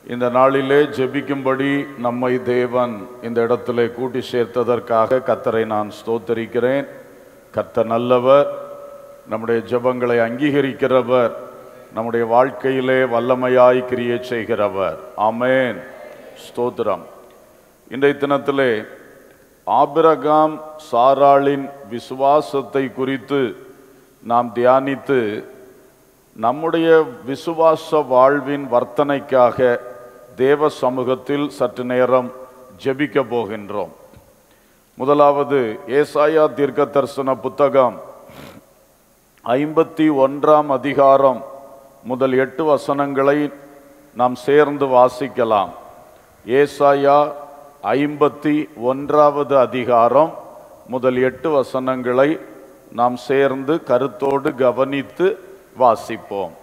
இந்த நாளிலே ஜெபிக்கும்படி நம்மை தேவன் இந்த இடத்திலே கூட்டி சேர்த்ததற்காக கத்தரை நான் ஸ்தோத்தரிக்கிறேன் கர்த்தர் நல்லவர் நம்முடைய ஜெபங்களை அங்கீகரிக்கிறவர் நம்முடைய வாழ்க்கையிலே வல்லமையாய் கிரியை செய்கிறவர் ஆமென் ஸ்தோத்திரம் இன்றைய தினத்திலே ஆபிரகாம் சாராளின் விசுவாசத்தை குறித்து நாம் தியானித்து நம்முடைய விசுவாச வாழ்வின் வர்த்தனைக்காக தேவ சமூகத்தில் சற்று நேரம் ஜெபிக்க போகின்றோம் முதலாவது ஏசாயா தீர்க்க தரிசன புத்தகம் ஐம்பத்தி ஒன்றாம் அதிகாரம் முதல் எட்டு வசனங்களை நாம் சேர்ந்து வாசிக்கலாம் ஏசாயா ஐம்பத்தி ஒன்றாவது அதிகாரம் முதல் எட்டு வசனங்களை நாம் சேர்ந்து கருத்தோடு கவனித்து வாசிப்போம்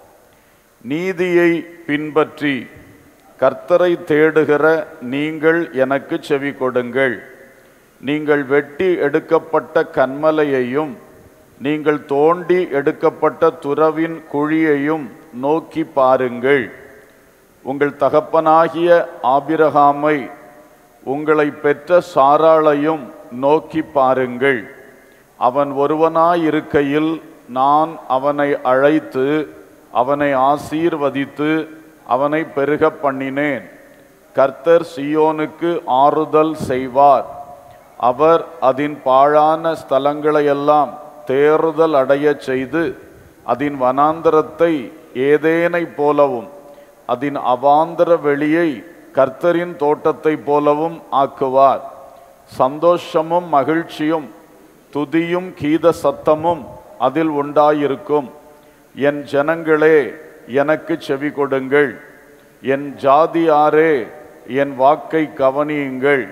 நீதியை பின்பற்றி கர்த்தரை தேடுகிற நீங்கள் எனக்கு செவி கொடுங்கள் நீங்கள் வெட்டி எடுக்கப்பட்ட கண்மலையையும் நீங்கள் தோண்டி எடுக்கப்பட்ட துறவின் குழியையும் நோக்கி பாருங்கள் உங்கள் தகப்பனாகிய ஆபிரகாமை உங்களை பெற்ற சாராளையும் நோக்கி பாருங்கள் அவன் ஒருவனாயிருக்கையில் நான் அவனை அழைத்து அவனை ஆசீர்வதித்து அவனை பெருக பண்ணினேன் கர்த்தர் சியோனுக்கு ஆறுதல் செய்வார் அவர் அதன் பாழான ஸ்தலங்களையெல்லாம் தேறுதல் அடையச் செய்து அதன் வனாந்தரத்தை ஏதேனை போலவும் அதன் அவாந்தர வெளியை கர்த்தரின் தோட்டத்தைப் போலவும் ஆக்குவார் சந்தோஷமும் மகிழ்ச்சியும் துதியும் கீத சத்தமும் அதில் உண்டாயிருக்கும் என் ஜனங்களே எனக்கு செவி கொடுங்கள் என் ஜாதியாரே என் வாக்கை கவனியுங்கள்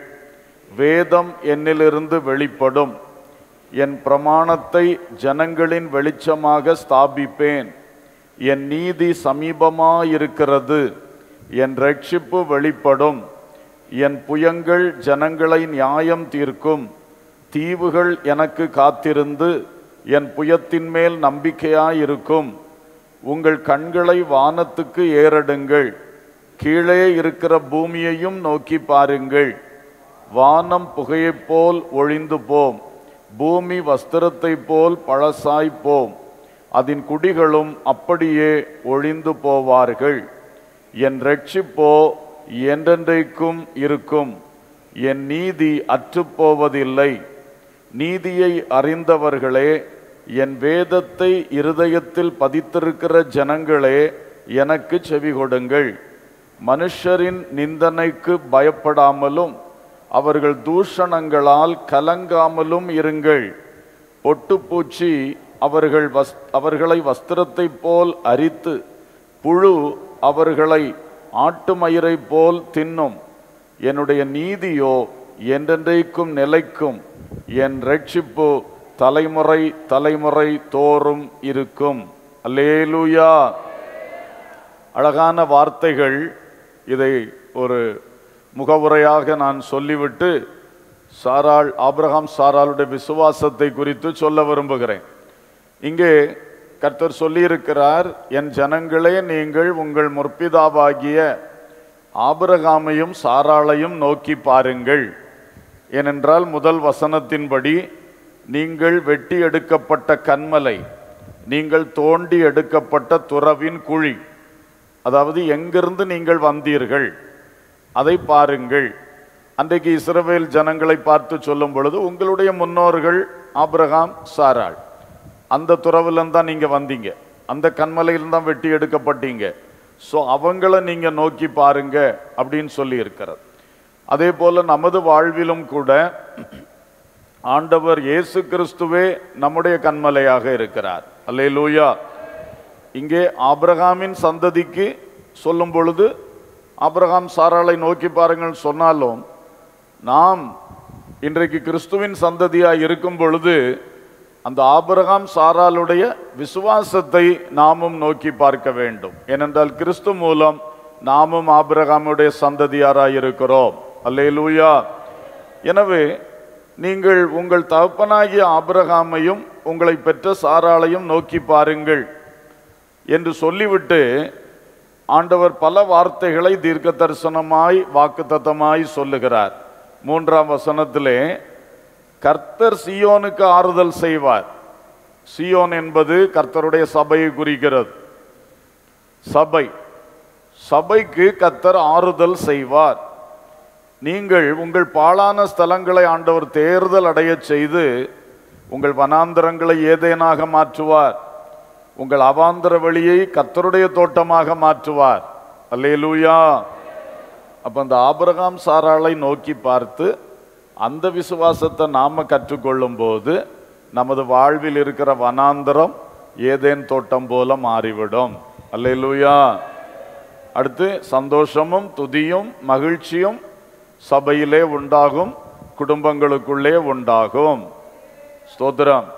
வேதம் என்னிலிருந்து வெளிப்படும் என் பிரமாணத்தை ஜனங்களின் வெளிச்சமாக ஸ்தாபிப்பேன் என் நீதி சமீபமாயிருக்கிறது என் ரட்சிப்பு வெளிப்படும் என் புயங்கள் ஜனங்களை நியாயம் தீர்க்கும் தீவுகள் எனக்கு காத்திருந்து என் புயத்தின் மேல் நம்பிக்கையாயிருக்கும் உங்கள் கண்களை வானத்துக்கு ஏறடுங்கள் கீழே இருக்கிற பூமியையும் நோக்கி பாருங்கள் வானம் புகையைப் போல் ஒழிந்து போம் பூமி வஸ்திரத்தைப் போல் பழசாய் போம் அதன் குடிகளும் அப்படியே ஒழிந்து போவார்கள் என் ரட்சிப்போ என்றென்றைக்கும் இருக்கும் என் நீதி அற்றுப்போவதில்லை நீதியை அறிந்தவர்களே என் வேதத்தை இருதயத்தில் பதித்திருக்கிற ஜனங்களே எனக்கு செவி கொடுங்கள் மனுஷரின் நிந்தனைக்கு பயப்படாமலும் அவர்கள் தூஷணங்களால் கலங்காமலும் இருங்கள் பொட்டுப்பூச்சி அவர்கள் வஸ் அவர்களை வஸ்திரத்தைப் போல் அரித்து புழு அவர்களை ஆட்டு மயிரை போல் தின்னும் என்னுடைய நீதியோ என்றென்றைக்கும் நிலைக்கும் என் ரட்சிப்பு தலைமுறை தலைமுறை தோறும் இருக்கும் அல்லேலூயா அழகான வார்த்தைகள் இதை ஒரு முகவுரையாக நான் சொல்லிவிட்டு சாராள் ஆபிரகாம் சாராளுடைய விசுவாசத்தை குறித்து சொல்ல விரும்புகிறேன் இங்கே கர்த்தர் சொல்லியிருக்கிறார் என் ஜனங்களே நீங்கள் உங்கள் முற்பிதாவாகிய ஆபிரகாமையும் சாராளையும் நோக்கி பாருங்கள் ஏனென்றால் முதல் வசனத்தின்படி நீங்கள் வெட்டி எடுக்கப்பட்ட கண்மலை நீங்கள் தோண்டி எடுக்கப்பட்ட துறவின் குழி அதாவது எங்கிருந்து நீங்கள் வந்தீர்கள் அதை பாருங்கள் அன்றைக்கு இஸ்ரவேல் ஜனங்களை பார்த்து சொல்லும் பொழுது உங்களுடைய முன்னோர்கள் ஆபிரகாம் சாராள் அந்த துறவுலேருந்து தான் நீங்கள் வந்தீங்க அந்த கண்மலையில் தான் வெட்டி எடுக்கப்பட்டீங்க ஸோ அவங்கள நீங்கள் நோக்கி பாருங்க அப்படின்னு சொல்லி இருக்கிறது அதே போல நமது வாழ்விலும் கூட ஆண்டவர் இயேசு கிறிஸ்துவே நம்முடைய கண்மலையாக இருக்கிறார் அல்லேலூயா இங்கே ஆபிரகாமின் சந்ததிக்கு சொல்லும் பொழுது ஆபிரகாம் சாராளை நோக்கி பாருங்கள் சொன்னாலும் நாம் இன்றைக்கு கிறிஸ்துவின் சந்ததியாய் இருக்கும் பொழுது அந்த ஆபிரகாம் சாராளுடைய விசுவாசத்தை நாமும் நோக்கி பார்க்க வேண்டும் ஏனென்றால் கிறிஸ்து மூலம் நாமும் ஆபிரகாமுடைய சந்ததியாராய் இருக்கிறோம் அல்லேலூயா எனவே நீங்கள் உங்கள் தகப்பனாகிய ஆபிரகாமையும் உங்களை பெற்ற சாராளையும் நோக்கி பாருங்கள் என்று சொல்லிவிட்டு ஆண்டவர் பல வார்த்தைகளை தீர்க்க தரிசனமாய் வாக்குத்தத்தமாய் சொல்லுகிறார் மூன்றாம் வசனத்திலே கர்த்தர் சியோனுக்கு ஆறுதல் செய்வார் சியோன் என்பது கர்த்தருடைய சபையை குறிக்கிறது சபை சபைக்கு கர்த்தர் ஆறுதல் செய்வார் நீங்கள் உங்கள் பாழான ஸ்தலங்களை ஆண்டவர் தேர்தல் அடையச் செய்து உங்கள் வனாந்தரங்களை ஏதேனாக மாற்றுவார் உங்கள் அவாந்தர வழியை கர்த்தருடைய தோட்டமாக மாற்றுவார் அல்லேலூயா அப்ப அந்த ஆபிரகாம் சாராளை நோக்கி பார்த்து அந்த விசுவாசத்தை நாம கற்றுக்கொள்ளும் போது நமது வாழ்வில் இருக்கிற வனாந்தரம் ஏதேன் தோட்டம் போல மாறிவிடும் அல்லேலூயா அடுத்து சந்தோஷமும் துதியும் மகிழ்ச்சியும் சபையிலே உண்டாகும் குடும்பங்களுக்குள்ளே உண்டாகும் ஸ்தோத்திரம்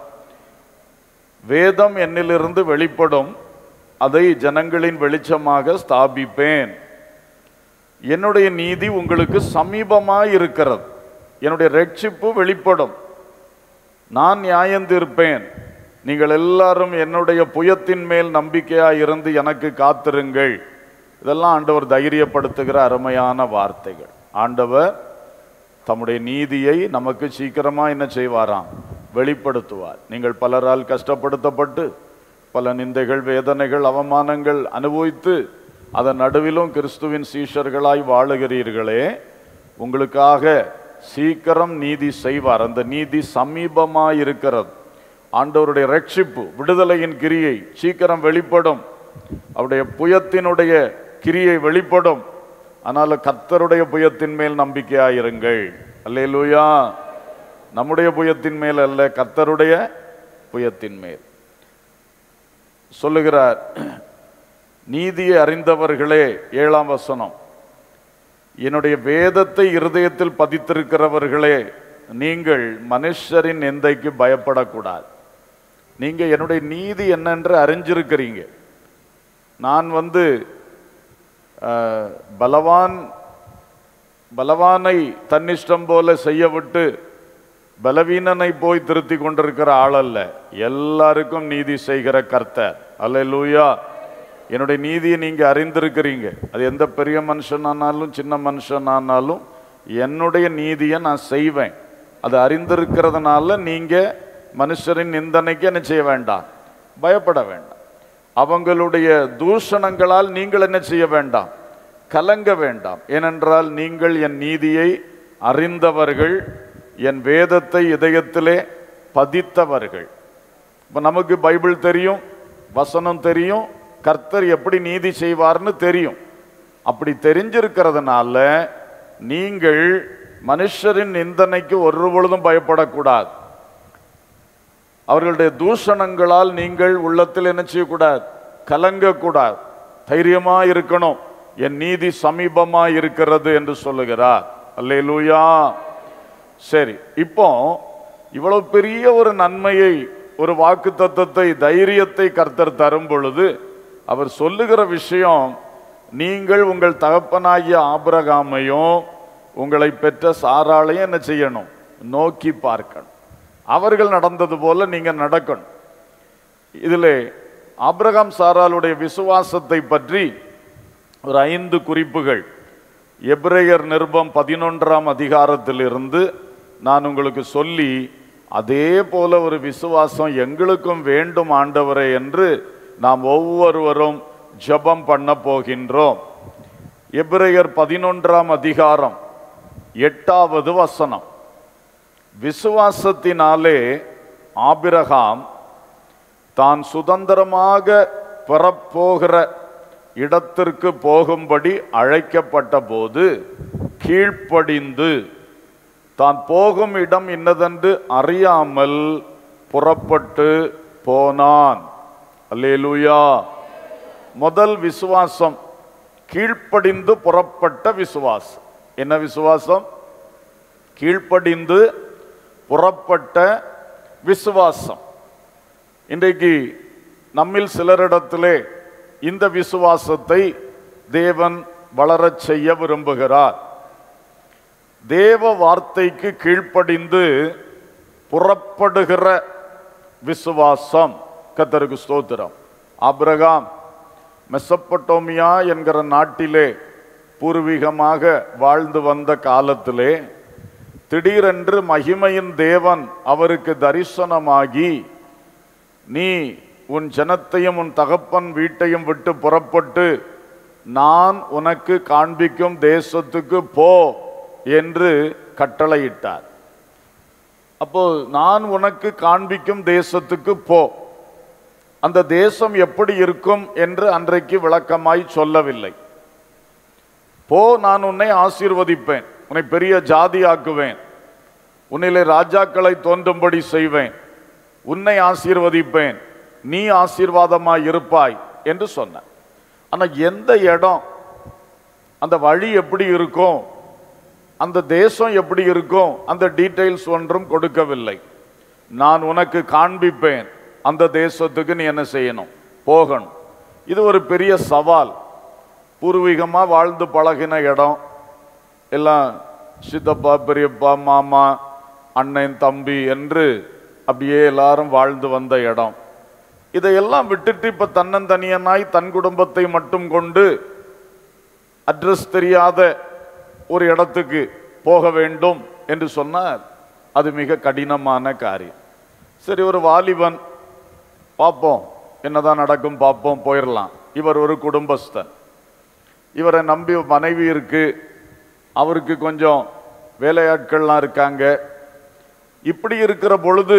வேதம் என்னிலிருந்து வெளிப்படும் அதை ஜனங்களின் வெளிச்சமாக ஸ்தாபிப்பேன் என்னுடைய நீதி உங்களுக்கு சமீபமாய் இருக்கிறது என்னுடைய ரட்சிப்பு வெளிப்படும் நான் நியாயம் தீர்ப்பேன் நீங்கள் எல்லாரும் என்னுடைய புயத்தின் மேல் நம்பிக்கையாய் இருந்து எனக்கு காத்திருங்கள் இதெல்லாம் ஆண்டவர் தைரியப்படுத்துகிற அருமையான வார்த்தைகள் ஆண்டவர் தம்முடைய நீதியை நமக்கு சீக்கிரமா என்ன செய்வாராம் வெளிப்படுத்துவார் நீங்கள் பலரால் கஷ்டப்படுத்தப்பட்டு பல நிந்தைகள் வேதனைகள் அவமானங்கள் அனுபவித்து அதன் நடுவிலும் கிறிஸ்துவின் சீஷர்களாய் வாழுகிறீர்களே உங்களுக்காக சீக்கிரம் நீதி செய்வார் அந்த நீதி சமீபமாய் இருக்கிறது ஆண்டவருடைய ரட்சிப்பு விடுதலையின் கிரியை சீக்கிரம் வெளிப்படும் அவருடைய புயத்தினுடைய கிரியை வெளிப்படும் ஆனால் கர்த்தருடைய புயத்தின் மேல் நம்பிக்கையாயிருங்கள் அல்லேலூயா நம்முடைய புயத்தின் மேல் அல்ல கர்த்தருடைய புயத்தின் மேல் சொல்லுகிறார் நீதியை அறிந்தவர்களே ஏழாம் வசனம் என்னுடைய வேதத்தை இருதயத்தில் பதித்திருக்கிறவர்களே நீங்கள் மனுஷரின் நிந்தைக்கு பயப்படக்கூடாது நீங்க என்னுடைய நீதி என்னென்று அறிஞ்சிருக்கிறீங்க நான் வந்து அஹ், பலவான் பலவானை தன்னிஷ்டம் போல செய்ய விட்டு பலவீனனை போய் திருத்தி கொண்டிருக்கிற ஆள் அல்ல எல்லாருக்கும் நீதி செய்கிற கர்த்தர் அல்லேலூயா என்னுடைய நீதியை நீங்க அறிந்திருக்கிறீங்க அது எந்த பெரிய மனுஷனானாலும் சின்ன மனுஷனானாலும் என்னுடைய நீதியை நான் செய்வேன் அது அறிந்திருக்கிறதுனால நீங்க மனுஷரின் நிந்தனைக்கு என்ன செய்ய வேண்டாம் பயப்பட வேண்டாம் அவங்களுடைய தூஷணங்களால் நீங்கள் என்ன செய்ய வேண்டாம் கலங்க வேண்டாம் ஏனென்றால் நீங்கள் என் நீதியை அறிந்தவர்கள் என் வேதத்தை இதயத்திலே பதித்தவர்கள் இப்போ நமக்கு பைபிள் தெரியும் வசனம் தெரியும் கர்த்தர் எப்படி நீதி செய்வார்னு தெரியும் அப்படி தெரிஞ்சிருக்கிறதுனால நீங்கள் மனுஷரின் நிந்தனைக்கு ஒரு பொழுதும் பயப்படக்கூடாது அவர்களுடைய தூஷணங்களால் நீங்கள் உள்ளத்தில் என்ன செய்யக்கூடாது கலங்கக்கூடாது தைரியமா இருக்கணும் என் நீதி சமீபமா இருக்கிறது என்று சொல்லுகிறார் அல்லேலூயா சரி இப்போ இவ்வளவு பெரிய ஒரு நன்மையை ஒரு வாக்கு தத்தத்தை தைரியத்தை கர்த்தர் தரும் பொழுது அவர் சொல்லுகிற விஷயம் நீங்கள் உங்கள் தகப்பனாகிய ஆபிரகாமையும் உங்களை பெற்ற சாராளையும் என்ன செய்யணும் நோக்கி பார்க்கணும் அவர்கள் நடந்தது போல நீங்க நடக்கணும் இதிலே ஆபிரகாம் சாராளுடைய விசுவாசத்தை பற்றி ஒரு ஐந்து குறிப்புகள் எபிரேயர் நிருபம் பதினொன்றாம் அதிகாரத்திலிருந்து நான் உங்களுக்கு சொல்லி அதே போல ஒரு விசுவாசம் எங்களுக்கும் வேண்டும் ஆண்டவரே என்று நாம் ஒவ்வொருவரும் ஜெபம் பண்ண போகின்றோம் எபிரேயர் பதினொன்றாம் அதிகாரம் எட்டாவது வசனம் விசுவாசத்தினாலே ஆபிரகாம் தான் சுதந்திரமாக பெறப்போகிற இடத்திற்கு போகும்படி அழைக்கப்பட்ட போது கீழ்ப்படிந்து தான் போகும் இடம் இன்னதென்று அறியாமல் புறப்பட்டு போனான் அல்லேலூயா முதல் விசுவாசம் கீழ்ப்படிந்து புறப்பட்ட விசுவாசம் என்ன விசுவாசம் கீழ்ப்படிந்து புறப்பட்ட விசுவாசம் இன்றைக்கு நம்மில் சிலரிடத்திலே இந்த விசுவாசத்தை தேவன் வளரச் செய்ய விரும்புகிறார் தேவ வார்த்தைக்கு கீழ்ப்படிந்து புறப்படுகிற விசுவாசம் கத்தருக்கு ஸ்தோத்திரம் ஆபிரகாம் மெசப்பட்டோமியா என்கிற நாட்டிலே பூர்வீகமாக வாழ்ந்து வந்த காலத்திலே திடீரென்று மகிமையின் தேவன் அவருக்கு தரிசனமாகி நீ உன் ஜனத்தையும் உன் தகப்பன் வீட்டையும் விட்டு புறப்பட்டு நான் உனக்கு காண்பிக்கும் தேசத்துக்கு போ என்று கட்டளையிட்டார் அப்போ நான் உனக்கு காண்பிக்கும் தேசத்துக்கு போ அந்த தேசம் எப்படி இருக்கும் என்று அன்றைக்கு விளக்கமாய் சொல்லவில்லை போ நான் உன்னை ஆசீர்வதிப்பேன் உன்னை பெரிய ஜாதியாக்குவேன் உன்னிலே ராஜாக்களை தோன்றும்படி செய்வேன் உன்னை ஆசீர்வதிப்பேன் நீ ஆசீர்வாதமாய் இருப்பாய் என்று சொன்ன ஆனா எந்த இடம் அந்த வழி எப்படி இருக்கும் அந்த தேசம் எப்படி இருக்கும் அந்த டீடைல்ஸ் ஒன்றும் கொடுக்கவில்லை நான் உனக்கு காண்பிப்பேன் அந்த தேசத்துக்கு நீ என்ன செய்யணும் போகணும் இது ஒரு பெரிய சவால் பூர்வீகமா வாழ்ந்து பழகின இடம் எல்லாம் சித்தப்பா பெரியப்பா மாமா அண்ணன் தம்பி என்று அப்படியே எல்லாரும் வாழ்ந்து வந்த இடம் இதையெல்லாம் விட்டுட்டு இப்ப தன்னந்தனியனாய் தன் குடும்பத்தை மட்டும் கொண்டு அட்ரஸ் தெரியாத ஒரு இடத்துக்கு போக வேண்டும் என்று சொன்னால் அது மிக கடினமான காரியம் சரி ஒரு வாலிபன் பார்ப்போம் என்னதான் நடக்கும் பார்ப்போம் போயிடலாம் இவர் ஒரு குடும்பஸ்தன் இவரை நம்பி மனைவி இருக்கு அவருக்கு கொஞ்சம் வேலையாட்கள்லாம் இருக்காங்க இப்படி இருக்கிற பொழுது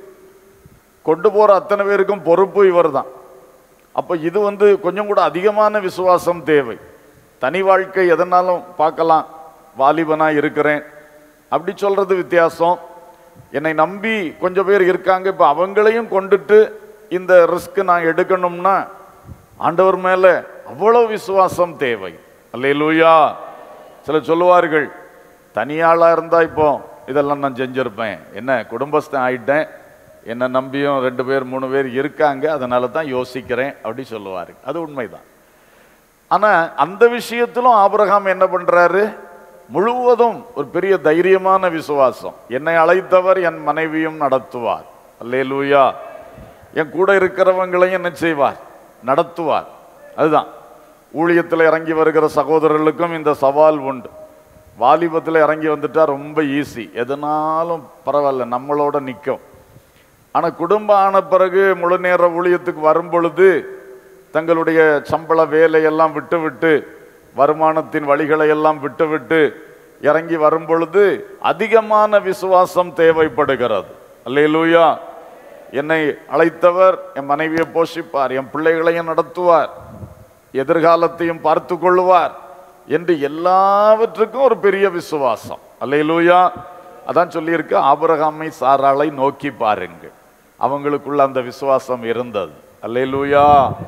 கொண்டு போற அத்தனை பேருக்கும் பொறுப்பு இவர் தான் அப்ப இது வந்து கொஞ்சம் கூட அதிகமான விசுவாசம் தேவை தனி வாழ்க்கை எதனாலும் பார்க்கலாம் வாலிபனா இருக்கிறேன் அப்படி சொல்றது வித்தியாசம் என்னை நம்பி கொஞ்சம் பேர் இருக்காங்க இப்ப அவங்களையும் கொண்டுட்டு இந்த ரிஸ்க் நான் எடுக்கணும்னா ஆண்டவர் மேல அவ்வளவு விசுவாசம் தேவை அல்லேலூயா சில சொல்லுவார்கள் தனியாளா இருந்தா இப்போ இதெல்லாம் நான் செஞ்சிருப்பேன் என்ன குடும்பஸ்தன் ஆயிட்டேன் என்னை நம்பியும் ரெண்டு பேர் மூணு பேர் இருக்காங்க அதனால தான் யோசிக்கிறேன் அப்படி சொல்லுவாரு அது உண்மைதான் ஆனா அந்த விஷயத்திலும் ஆபிரகாம் என்ன பண்றாரு முழுவதும் ஒரு பெரிய தைரியமான விசுவாசம் என்னை அழைத்தவர் என் மனைவியும் நடத்துவார் அல்லேலூயா என் கூட இருக்கிறவங்களையும் என்ன செய்வார் நடத்துவார் அதுதான் ஊழியத்தில் இறங்கி வருகிற சகோதரர்களுக்கும் இந்த சவால் உண்டு வாலிபத்தில் இறங்கி வந்துட்டா ரொம்ப ஈஸி எதனாலும் பரவாயில்ல நம்மளோட நிற்கும் ஆனா குடும்பம் ஆன பிறகு முழு நேர ஊழியத்துக்கு வரும் பொழுது தங்களுடைய சம்பள வேலையெல்லாம் விட்டு விட்டு வருமானத்தின் வழிகளை எல்லாம் விட்டு விட்டு இறங்கி வரும் பொழுது அதிகமான விசுவாசம் தேவைப்படுகிறது அல்லேலூயா என்னை அழைத்தவர் என் மனைவியை போஷிப்பார் என் பிள்ளைகளையும் நடத்துவார் எதிர்காலத்தையும் பார்த்து கொள்ளுவார் என்று எல்லாவற்றுக்கும் ஒரு பெரிய விசுவாசம் அல்லேலூயா அதான் சொல்லியிருக்கு ஆபிரகாமை சாராளை நோக்கி பாருங்கள் அவங்களுக்குள்ள அந்த விசுவாசம் இருந்தது அல்லேலூயா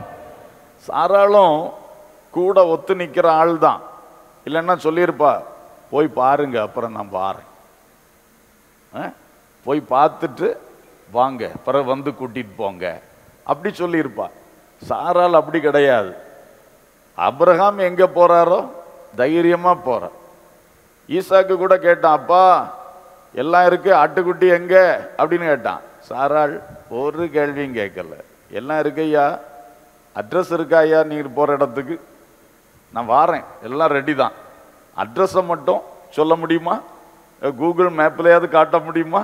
சாராளும் கூட ஒத்து நிக்கிற ஆள் தான் இல்லைன்னா சொல்லியிருப்பா போய் பாருங்க அப்புறம் நான் பாறேன் ஆ? போய் பார்த்துட்டு வாங்க பிறகு வந்து கூட்டிட்டு போங்க அப்படி சொல்லியிருப்பா சாரால் அப்படி கிடையாது அப்ரஹாம் எங்க போறாரோ தைரியமா போறார் ஈசாக்கு கூட கேட்டான் அப்பா எல்லாம் இருக்கு ஆட்டுக்குட்டி எங்க அப்படின்னு கேட்டான் சாராள் ஒரு கேள்வியும் கேட்கல எல்லாம் இருக்கு ஐயா அட்ரஸ் இருக்கா ஐயா நீங்க போற இடத்துக்கு நான் வாரேன் எல்லாம் ரெடி தான் அட்ரஸை மட்டும் சொல்ல முடியுமா கூகுள் மேப்லயாவது காட்ட முடியுமா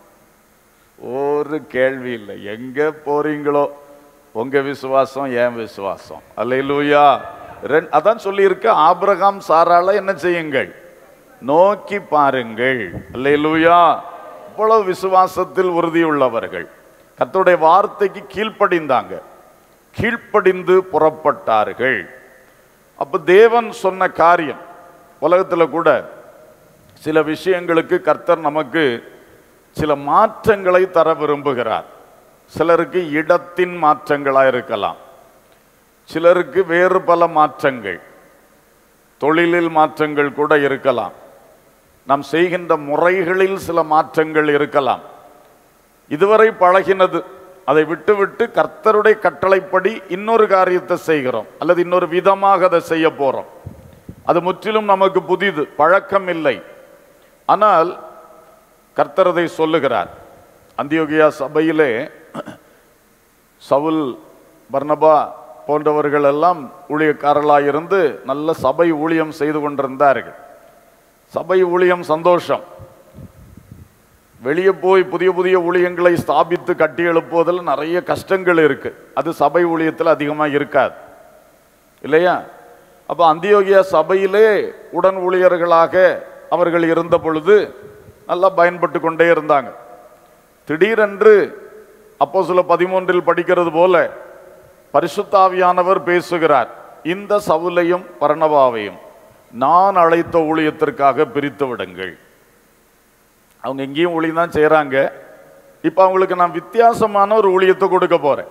ஒரு கேள்வி இல்லை எங்க போறீங்களோ உங்க விசுவாசம் என் விசுவாசம் அல்லேலூயா ரெண் அதான் சொல்லியிருக்க ஆபிரகாம் சாரால என்ன செய்யுங்கள் நோக்கி பாருங்கள் அல்லேலூயா இவ்வளவு விசுவாசத்தில் உறுதியுள்ளவர்கள் கர்த்தருடைய வார்த்தைக்கு கீழ்ப்படிந்தாங்க கீழ்ப்படிந்து புறப்பட்டார்கள் அப்ப தேவன் சொன்ன காரியம் உலகத்துல கூட சில விஷயங்களுக்கு கர்த்தர் நமக்கு சில மாற்றங்களை தர விரும்புகிறார் சிலருக்கு இடத்தின் மாற்றங்களா இருக்கலாம் சிலருக்கு வேறு பல மாற்றங்கள் தொழிலில் மாற்றங்கள் கூட இருக்கலாம் நாம் செய்கின்ற முறைகளில் சில மாற்றங்கள் இருக்கலாம் இதுவரை பழகினது அதை விட்டுவிட்டு கர்த்தருடைய கட்டளைப்படி இன்னொரு காரியத்தை செய்கிறோம் அல்லது இன்னொரு விதமாக அதை செய்ய போறோம் அது முற்றிலும் நமக்கு புதிது பழக்கம் இல்லை ஆனால் கர்த்தர் அதை சொல்லுகிறார் அந்தியோகியா சபையிலே சவுல் பர்னபா போன்றவர்கள் எல்லாம் ஊழியக்காரர்களாக இருந்து நல்ல சபை ஊழியம் செய்து கொண்டிருந்தார்கள் சபை ஊழியம் சந்தோஷம் வெளியே போய் புதிய புதிய ஊழியங்களை ஸ்தாபித்து கட்டி எழுப்புவதில் நிறைய கஷ்டங்கள் இருக்கு அது சபை ஊழியத்தில் அதிகமாக இருக்காது இல்லையா அப்போ அந்தியோகியா சபையிலே உடன் ஊழியர்களாக அவர்கள் இருந்த பொழுது நல்லா பயன்பட்டு கொண்டே இருந்தாங்க திடீரென்று அப்போ சில பதிமூன்றில் படிக்கிறது போல பரிசுத்தாவியானவர் பேசுகிறார் இந்த சவுலையும் பரணபாவையும் நான் அழைத்த ஊழியத்திற்காக பிரித்து விடுங்கள் அவங்க எங்கேயும் ஊழியம் தான் செய்கிறாங்க இப்போ அவங்களுக்கு நான் வித்தியாசமான ஒரு ஊழியத்தை கொடுக்க போறேன்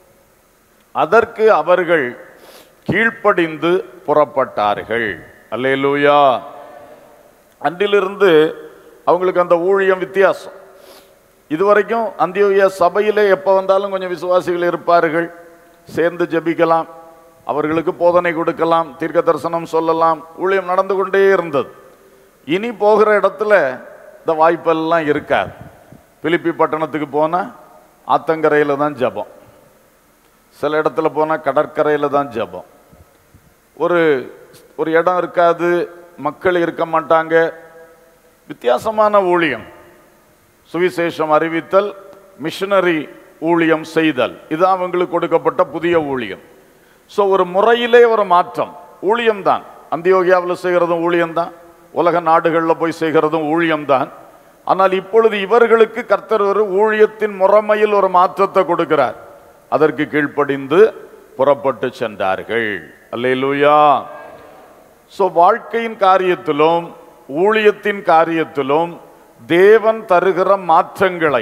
அதற்கு அவர்கள் கீழ்ப்படிந்து புறப்பட்டார்கள் அல்லேலூயா அன்றிலிருந்து அவங்களுக்கு அந்த ஊழியம் வித்தியாசம் இதுவரைக்கும் அந்தியோகியா சபையிலே எப்போ வந்தாலும் கொஞ்சம் விசுவாசிகள் இருப்பார்கள் சேர்ந்து ஜெபிக்கலாம் அவர்களுக்கு போதனை கொடுக்கலாம் தீர்க்க தரிசனம் சொல்லலாம் ஊழியம் நடந்து கொண்டே இருந்தது இனி போகிற இடத்துல இந்த வாய்ப்பெல்லாம் இருக்காது பிலிப்பி பட்டணத்துக்கு போனால் ஆத்தங்கரையில் தான் ஜெபம் சில இடத்துல போனால் கடற்கரையில் தான் ஜெபம் ஒரு ஒரு இடம் இருக்காது மக்கள் இருக்க மாட்டாங்க வித்தியாசமான ஊழியம் சுவிசேஷம் அறிவித்தல் மிஷனரி ஊழியம் செய்தல் இது அவங்களுக்கு கொடுக்கப்பட்ட புதிய ஊழியம் ஸோ ஒரு முறையிலே ஒரு மாற்றம் ஊழியம்தான் அந்தியோகியாவில் செய்கிறதும் ஊழியம்தான் உலக நாடுகளில் போய் செய்கிறதும் ஊழியம்தான் ஆனால் இப்பொழுது இவர்களுக்கு கர்த்தர் ஒரு ஊழியத்தின் முறைமையில் ஒரு மாற்றத்தை கொடுக்கிறார் அதற்கு கீழ்ப்படிந்து புறப்பட்டு சென்றார்கள் அல்லேலூயா ஸோ வாழ்க்கையின் காரியத்திலும் ஊழியத்தின் காரியத்திலும் தேவன் தருகிற மாற்றங்களை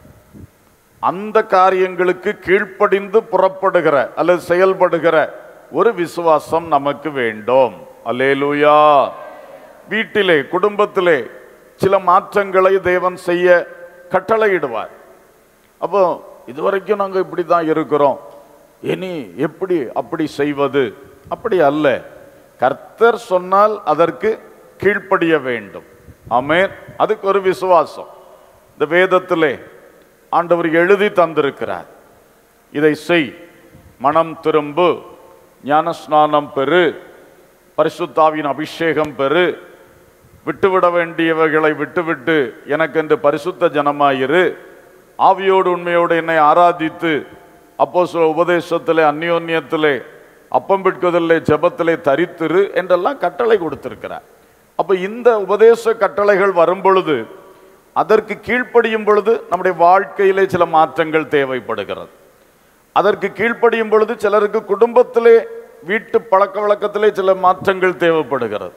அந்த காரியங்களுக்கு கீழ்ப்படிந்து புறப்படுகிற அல்லது செயல்படுகிற ஒரு விசுவாசம் நமக்கு வேண்டும் அல்லேலூயா வீட்டிலே குடும்பத்திலே சில மாற்றங்களை தேவன் செய்ய கட்டளையிடுவார் அப்போ இதுவரைக்கும் நாங்கள் இப்படி தான் இருக்கிறோம் இனி எப்படி அப்படி செய்வது அப்படி அல்ல கர்த்தர் சொன்னால் அதற்கு கீழ்ப்படிய வேண்டும் ஆமென் அதுக்கு ஒரு விசுவாசம் இந்த வேதத்திலே ஆண்டவர் எழுதி தந்திருக்கிறார் இதை செய் மனம் திரும்பு ஞானஸ்நானம் பெறு பரிசுத்தாவின் அபிஷேகம் பெறு விட்டுவிட வேண்டியவைகளை விட்டுவிட்டு எனக்கென்று பரிசுத்த ஜனமாயிரு ஆவியோடு உண்மையோடு என்னை ஆராதித்து அப்போ சில உபதேசத்திலே அந்யோன்யத்திலே அப்பம் பிட்குதலே ஜெபத்திலே தரித்திரு என்றெல்லாம் கட்டளை கொடுத்திருக்கிறார் அப்ப இந்த உபதேச கட்டளைகள் வரும் பொழுது அதற்கு கீழ்ப்படியும் பொழுது நம்முடைய வாழ்க்கையிலே சில மாற்றங்கள் தேவைப்படுகிறது அதற்கு கீழ்ப்படியும் பொழுது சிலருக்கு குடும்பத்திலே வீட்டு பழக்க வழக்கத்திலே சில மாற்றங்கள் தேவைப்படுகிறது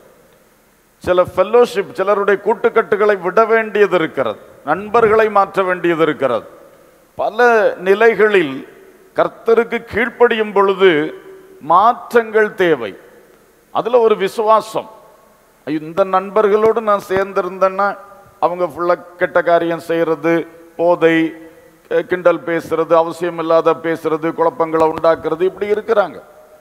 சில ஃபெல்லோஷிப் சிலருடைய கூட்டுக்கட்டுகளை விட வேண்டியது இருக்கிறது நண்பர்களை மாற்ற வேண்டியது இருக்கிறது பல நிலைகளில் கர்த்தருக்கு கீழ்ப்படியும் பொழுது மாற்றங்கள் தேவை அதுல ஒரு விசுவாசம் ஐயோ, இந்த நண்பர்களோடு நான் சேர்ந்திருந்தேன்னா அவங்க ஃபுல்லாக கெட்ட காரியம் செய்யறது போதை அஹ், கிண்டல் பேசுறது அவசியம் இல்லாத பேசுறது குழப்பங்களை உண்டாக்குறது இப்படி இருக்கிறாங்க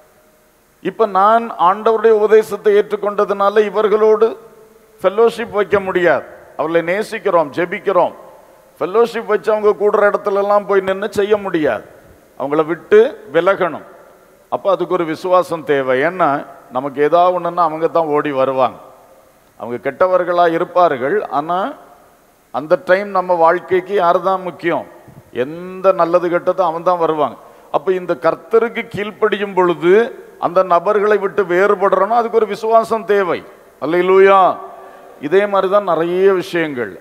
இப்ப நான் ஆண்டவருடைய உபதேசத்தை ஏற்றுக்கொண்டதுனால இவர்களோடு ஃபெல்லோஷிப் வைக்க முடியாது அவர்களை நேசிக்கிறோம் ஜெபிக்கிறோம் ஃபெல்லோஷிப் வச்சு அவங்க கூடுற இடத்துல எல்லாம் போய் நின்று செய்ய முடியாது அவங்கள விட்டு விலகணும் அப்போ அதுக்கு ஒரு விசுவாசம் தேவை ஏன்னா நமக்கு ஏதாவது ஒன்றுன்னா அவங்க தான் ஓடி வருவாங்க அவங்க கெட்டவர்களாக இருப்பார்கள் ஆனால் அந்த டைம் நம்ம வாழ்க்கைக்கு யார் தான் முக்கியம் எந்த நல்லது கெட்டதோ அவன் தான் வருவாங்க அப்போ இந்த கர்த்தருக்கு கீழ்ப்படியும் பொழுது அந்த நபர்களை விட்டு வேறுபடுறோன்னா அதுக்கு ஒரு விசுவாசம் தேவை அல்லையிலூயா இதே மாதிரி தான் நிறைய விஷயங்கள்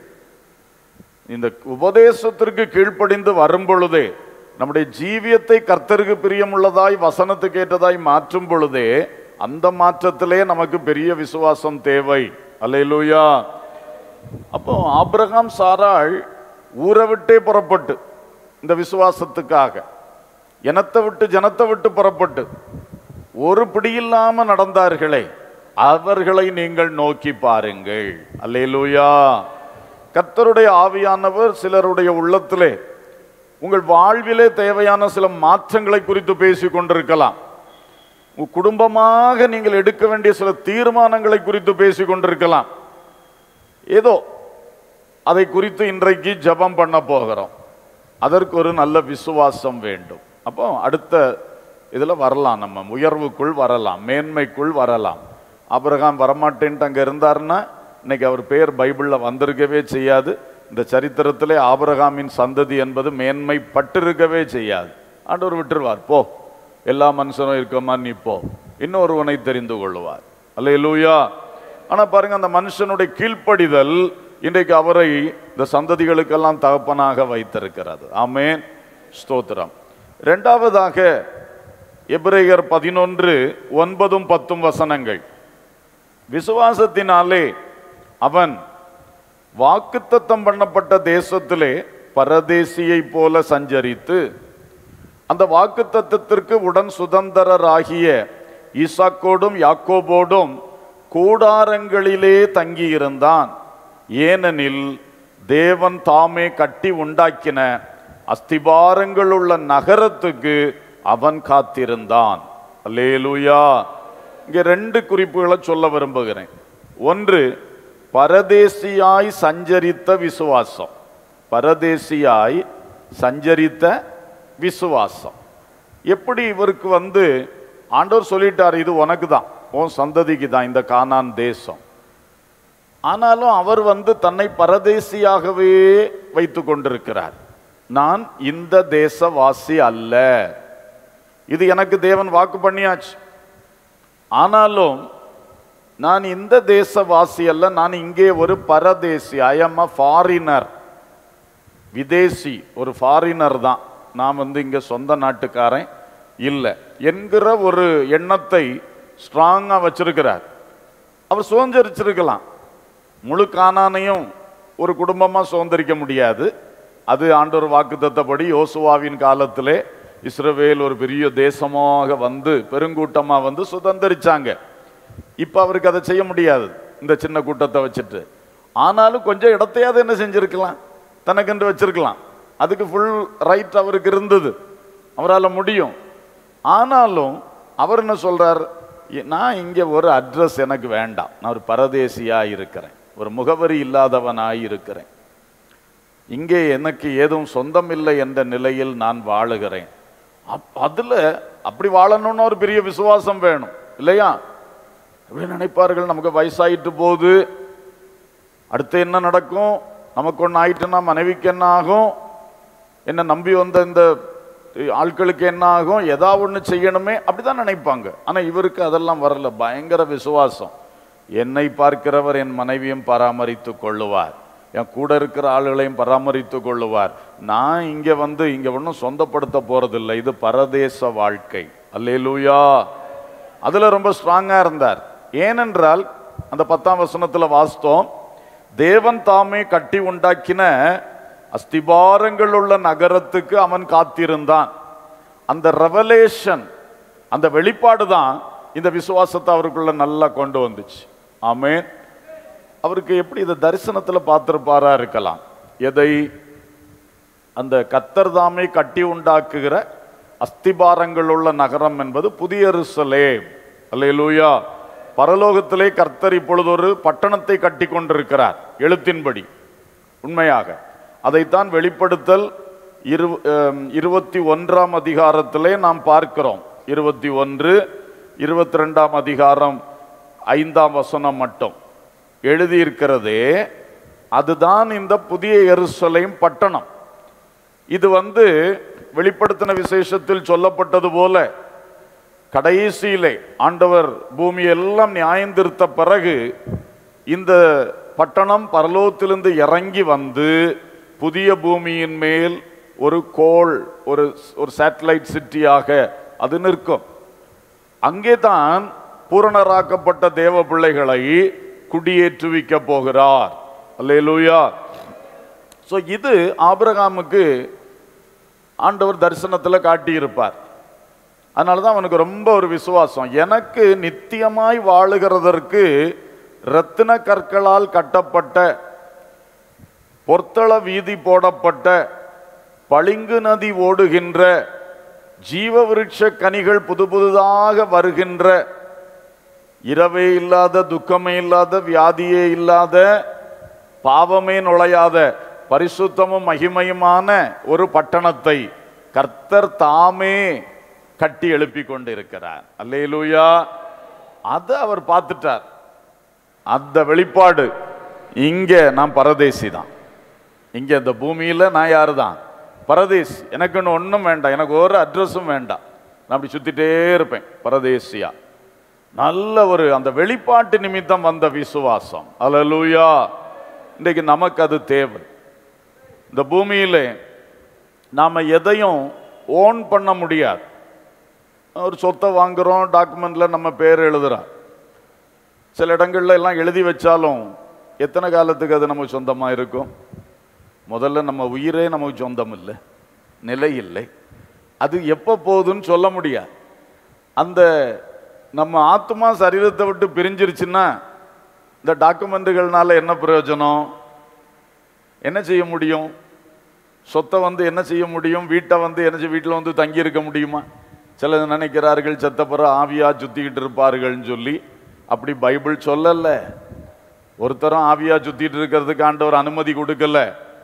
இந்த உபதேசத்திற்கு கீழ்ப்படிந்து வரும் பொழுதே நம்முடைய ஜீவியத்தை கர்த்தருக்கு பிரியமுள்ளதாய் வசனத்துக்கு ஏற்றதாய் மாற்றும் பொழுதே அந்த மாற்றத்திலே நமக்கு பெரிய விசுவாசம் தேவை அல்லேலூயா அப்போ ஆபிரகாம் சாராள் ஊரை விட்டே புறப்பட்டு இந்த விசுவாசத்துக்காக இனத்தை விட்டு ஜனத்தை விட்டு புறப்பட்டு ஒரு பிடியில்லாம நடந்தார்களே அவர்களை நீங்கள் நோக்கி பாருங்கள் அல்லேலூயா கர்த்தருடைய ஆவியானவர் சிலருடைய உள்ளத்திலே உங்கள் வாழ்விலே தேவையான சில மாற்றங்களை குறித்து பேசிக் கொண்டிருக்கலாம் உங்க குடும்பமாக நீங்கள் எடுக்க வேண்டிய சில தீர்மானங்களை குறித்து பேசிக் கொண்டிருக்கலாம் ஏதோ அதை குறித்து இன்றைக்கு ஜெபம் பண்ண போகிறோம் அதற்கு ஒரு நல்ல விசுவாசம் வேண்டும் அப்போ அடுத்த இதுல வரலாம் நம்ம உயர்வுக்குள் வரலாம் மேன்மைக்குள் வரலாம் ஆபிரகாம் வரமாட்டேன்ட்டு அங்க இருந்தாருன்னா இன்னைக்கு அவர் பேர் பைபிள்ல வந்திருக்கவே செய்யாது இந்த சரித்திரத்திலே ஆபிரகாமின் சந்ததி என்பது மேன்மைப்பட்டிருக்கவே செய்யாது ஆண்டவர் விட்டுருவார் போ எல்லா மனுஷனும் இருக்கமா நீ போ இன்னொருவனை தெரிந்து கொள்வார் அல்லேலூயா ஆனா பாருங்க அந்த மனுஷனுடைய கீழ்ப்படிதல் இன்றைக்கு அவரை இந்த சந்ததிகளுக்கெல்லாம் தகப்பனாக வைத்திருக்கிறது ஆமென் ஸ்தோத்திரம் இரண்டாவதாக எபிரேயர் பதினொன்று ஒன்பதும் பத்தும் வசனங்கள் விசுவாசத்தினாலே அவன் வாக்குத்தத்தம் பண்ணப்பட்ட தேசத்திலே பரதேசியை போல சஞ்சரித்து அந்த வாக்குத்தத்தத்திற்கு உடன் சுதந்திரராகிய ஈசாக்கோடும் யாக்கோபோடும் கூடாரங்களிலே தங்கியிருந்தான் ஏனெனில் தேவன் தாமே கட்டி உண்டாக்கின அஸ்திபாரங்கள் உள்ள நகரத்துக்கு அவன் காத்திருந்தான் அல்லேலூயா இங்க ரெண்டு குறிப்புகளை சொல்ல விரும்புகிறேன் ஒன்று பரதேசியாய் சஞ்சரித்த விசுவாசம் பரதேசியாய் சஞ்சரித்த விசுவாசம் எப்படி இவருக்கு வந்து ஆண்டவர் சொல்லிட்டார் இது உனக்கு தான் உன் சந்ததிக்கு தான் இந்த கானான் தேசம் ஆனாலும் அவர் வந்து தன்னை பரதேசியாகவே வைத்து கொண்டிருக்கிறார் நான் இந்த தேசவாசி அல்ல இது எனக்கு தேவன் வாக்கு பண்ணியாச்சு ஆனாலும் நான் இந்த தேசவாசி அல்ல நான் இங்கே ஒரு பரதேசி ஐ எம் அ ஃபாரினர் விதேசி ஒரு ஃபாரினர் தான் நான் வந்து இங்க சொந்த நாட்டுக்காரன் இல்லை என்கிற ஒரு எண்ணத்தை ஸ்ட்ராங்கா வச்சிருக்கிறார் அவர் சுதந்திரிச்சிருக்கலாம் முழு கானானையும் ஒரு குடும்பமா சுதந்திரிக்க முடியாது அது ஆண்டவர் வாக்குத்தத்தபடி யோசுவாவின் காலத்திலே இஸ்ரவேல் ஒரு பெரிய தேசமாக வந்து பெருங்கூட்டமா வந்து சுதந்திரிச்சாங்க இப்ப அவருக்கு அதை செய்ய முடியாது இந்த சின்ன கூட்டத்தை வச்சுட்டு ஆனாலும் கொஞ்சம் இடத்தையாவது என்ன செஞ்சிருக்கலாம் தனக்கென்று வச்சிருக்கலாம் அதுக்கு ஃபுல் ரைட் அவருக்கு இருந்தது அவரால் முடியும் ஆனாலும் அவர் என்ன சொல்றார் "எ- நான் இங்க ஒரு அட்ரஸ் எனக்கு வேண்டாம் நான் ஒரு பரதேசியா இருக்கிறேன் ஒரு முகவரி இல்லாதவனாய் இருக்கிறேன் இங்கே எனக்கு ஏதும் சொந்தம் இல்லை என்ற நிலையில் நான் வாழுகிறேன் அப்- அதுல அப்படி வாழணும்னு ஒரு பெரிய விசுவாசம் வேணும் இல்லையா எப்படி நினைப்பார்கள் நமக்கு வயசாயிட்டு போகுது அடுத்து என்ன நடக்கும் நமக்கு ஒன்று ஆயிட்டுன்னா மனைவிக்கு என்ன ஆகும் என்ன நம்பி வந்த இந்த ஆட்களுக்கு என்ன ஆகும் ஏதா ஒன்று செய்யணுமே அப்படிதான் நினைப்பாங்க ஆனா இவருக்கு அதெல்லாம் வரல பயங்கர விசுவாசம் என்னை பார்க்கிறவர் என் மனைவியும் பராமரித்து கொள்ளுவார் என் கூட இருக்கிற ஆளுகளையும் பராமரித்து கொள்ளுவார் நான் இங்க வந்து இங்க ஒன்றும் சொந்தப்படுத்த போறதில்லை இது பரதேச வாழ்க்கை அல்லேலூயா அதுல ரொம்ப ஸ்ட்ராங்கா இருந்தார் ஏனென்றால் அந்த பத்தாம் வசனத்துல வாஸ்தோம் தேவன் தாமே கட்டி உண்டாக்கின அஸ்திபாரங்கள் உள்ள நகரத்துக்கு அவன் காத்திருந்தான் அந்த ரெவலேஷன் அந்த வெளிப்பாடு தான் இந்த விசுவாசத்தை அவருக்குள்ள நல்லா கொண்டு வந்துச்சு ஆமென் அவருக்கு எப்படி இதை தரிசனத்துல பார்த்திருப்பாரா இருக்கலாம் எதை அந்த கத்தர் தாமே கட்டி உண்டாக்குகிற அஸ்திபாரங்கள் உள்ள நகரம் என்பது புதிய எருசலேம் அல்லேலூயா பரலோகத்திலே கர்த்தர் இப்பொழுது ஒரு பட்டணத்தை கட்டி கொண்டிருக்கிறார் எழுத்தின்படி உண்மையாக அதைத்தான் வெளிப்படுத்தல் இரு அஹ், இருபத்தி ஒன்றாம் அதிகாரத்திலே நாம் பார்க்கிறோம் இருபத்தி ஒன்று இருபத்தி ரெண்டாம் அதிகாரம் ஐந்தாம் வசனம் மட்டும் எழுதியிருக்கிறதே அதுதான் இந்த புதிய எருசலேம் பட்டணம் இது வந்து வெளிப்படுத்தின விசேஷத்தில் சொல்லப்பட்டது போல கடைசியிலே ஆண்டவர் பூமி எல்லாம் நியாயந்திருத்த பிறகு இந்த பட்டணம் பரலோகத்திலிருந்து இறங்கி வந்து புதிய பூமியின் மேல் ஒரு கோள் ஒரு ஒரு சேட்டலைட் சிட்டியாக அது நிற்கும் அங்கே தான் பூரணராக்கப்பட்ட தேவ பிள்ளைகளை குடியேற்றுவிக்க போகிறார் அல்லேலூயா ஸோ இது ஆபிரகாமுக்கு ஆண்டவர் தரிசனத்தில் காட்டியிருப்பார் அதனால தான் அவனுக்கு ரொம்ப ஒரு விசுவாசம் எனக்கு நித்தியமாய் வாழுகிறதற்கு ரத்தின கற்களால் கட்டப்பட்ட பொற்தள வீதி போடப்பட்ட பளிங்கு நதி ஓடுகின்ற ஜீவ விருட்ச கனிகள் புது புதுதாக வருகின்ற இரவே இல்லாத துக்கமே இல்லாத வியாதியே இல்லாத பாவமே நுழையாத பரிசுத்தமும் மகிமையுமான ஒரு பட்டணத்தை கர்த்தர் தாமே கட்டி எழுப்பி கொண்டு இருக்கிறார் அல்லேலூயா அதை அவர் பார்த்துட்டார் அந்த வெளிப்பாடு இங்க நான் பரதேசி தான் இங்க இந்த பூமியில நான் யாரு தான் பரதேசி எனக்கு இன்னும் ஒன்றும் வேண்டாம் எனக்கு ஒரு அட்ரஸும் வேண்டாம் நான் அப்படி சுத்திட்டே இருப்பேன் பரதேசியா நல்ல ஒரு அந்த வெளிப்பாட்டு நிமித்தம் வந்த விசுவாசம் அல்லேலூயா இன்றைக்கு நமக்கு அது தேவை இந்த பூமியிலே நாம எதையும் ஓன் பண்ண முடியாது ஒரு சொத்தை வாங்குறோம் டாக்குமெண்ட்ல நம்ம பேர் எழுதுறோம் சில இடங்கள்ல எல்லாம் எழுதி வச்சாலும் எத்தனை காலத்துக்கு அது நமக்கு சொந்தமா இருக்கும் முதல்ல நம்ம உயிரே நமக்கு சொந்தம் இல்லை நிலை இல்லை அது எப்போ போகுதுன்னு சொல்ல முடியாது அந்த நம்ம ஆத்மா சரீரத்தை விட்டு பிரிஞ்சிருச்சுன்னா இந்த டாக்குமெண்ட்டுகள்னால என்ன பிரயோஜனம் என்ன செய்ய முடியும் சொத்தை வந்து என்ன செய்ய முடியும் வீட்டை வந்து என்ன செய்ய வீட்டில் வந்து தங்கி இருக்க முடியுமா சிலர் நினைக்கிறார்கள் செத்த பிறகு ஆவியா சுத்திக்கிட்டு இருப்பார்கள்னு சொல்லி அப்படி பைபிள் சொல்லல ஒருத்தரும் ஆவியா சுத்திட்டு இருக்கிறதுக்கு ஆண்டவர் அனுமதி கொடுக்கல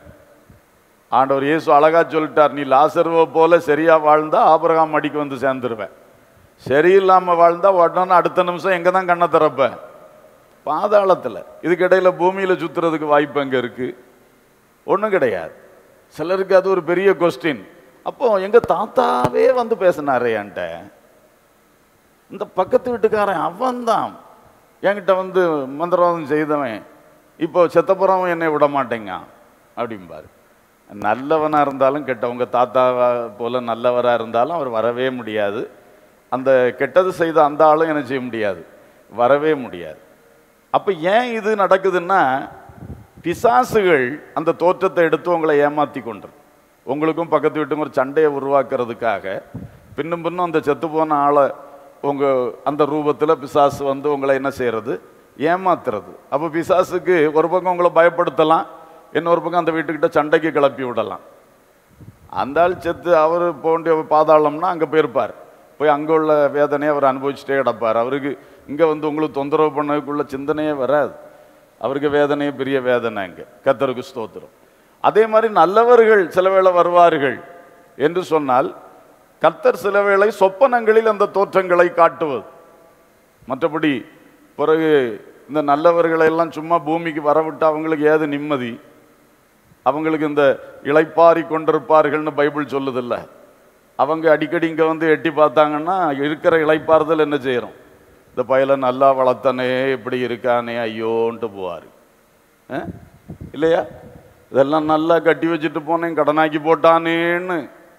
ஆண்டவர் இயேசு அழகா சொல்லிட்டார் நீ லாசருவை போல சரியா வாழ்ந்தா ஆபிரகாம் அடிக்கு வந்து சேர்ந்துருவேன் சரியில்லாம வாழ்ந்தா உடனே அடுத்த நிமிஷம் எங்க தான் கண்ணை திறப்ப பாதாளத்துல இதுக்கிடையில பூமியில சுத்துறதுக்கு வாய்ப்பு எங்க இருக்கு ஒண்ணும் கிடையாது சிலருக்கு அது ஒரு பெரிய கொஸ்டின் அப்போ எங்க தாத்தாவே வந்து பேசினாரே என்கிட்ட இந்த பக்கத்து வீட்டுக்காரன் அவன் தான் என்கிட்ட வந்து மந்திரவாதம் செய்தவன் இப்போ செத்தப்புறம் என்னை விட மாட்டேங்க அப்படிம்பாரு நல்லவனா இருந்தாலும் கெட்டவங்க தாத்தா போல நல்லவரா இருந்தாலும் அவர் வரவே முடியாது அந்த கெட்டது செய்த அந்த ஆளும் என்ன செய்ய முடியாது வரவே முடியாது அப்ப ஏன் இது நடக்குதுன்னா பிசாசுகள் அந்த தோற்றத்தை எடுத்து உங்களை ஏமாத்தி கொண்டு உங்களுக்கும் பக்கத்து வீட்டுக்கும் ஒரு சண்டையை உருவாக்குறதுக்காக பின்னும் பின்னும் அந்த செத்து போன ஆளை உங்க அந்த ரூபத்துல பிசாசு வந்து உங்களை என்ன செய்யறது ஏமாத்துறது அப்போ பிசாசுக்கு ஒரு பக்கம் உங்களை பயப்படுத்தலாம் இன்னொரு பக்கம் அந்த வீட்டுக்கிட்ட சண்டைக்கு கிளப்பி விடலாம் அந்த ஆள் செத்து அவர் போண்டிய பாதாளம்னா அங்கே போயிருப்பார் போய் அங்கே உள்ள வேதனையை அவர் அனுபவிச்சுட்டே கிடப்பார் அவருக்கு இங்கே வந்து உங்களுக்கு தொந்தரவு பண்ணதுக்குள்ள சிந்தனையே வராது அவருக்கு வேதனையே பெரிய வேதனை இங்கே கத்தருக்கு ஸ்தோத்திரம் அதே மாதிரி நல்லவர்கள் சில வேளை வருவார்கள் என்று சொன்னால் கர்த்தர் சில வேளை சொப்பனங்களில் அந்த தோற்றங்களை காட்டுவது மற்றபடி பிறகு இந்த நல்லவர்களை எல்லாம் சும்மா பூமிக்கு வரவிட்டு அவங்களுக்கு ஏது நிம்மதி அவங்களுக்கு இந்த இளைப்பாரி கொண்டிருப்பார்கள்னு பைபிள் சொல்லுதில்ல அவங்க அடிக்கடி இங்கே வந்து எட்டி பார்த்தாங்கன்னா இருக்கிற இளைப்பாறுதல் என்ன செய்யறோம் இந்த பயலை நல்லா வளர்த்தனே இப்படி இருக்கானே ஐயோன்ட்டு போவார் இல்லையா இதெல்லாம் நல்லா கட்டி வச்சுட்டு போனேன் கடனாக்கி போட்டானேன்னு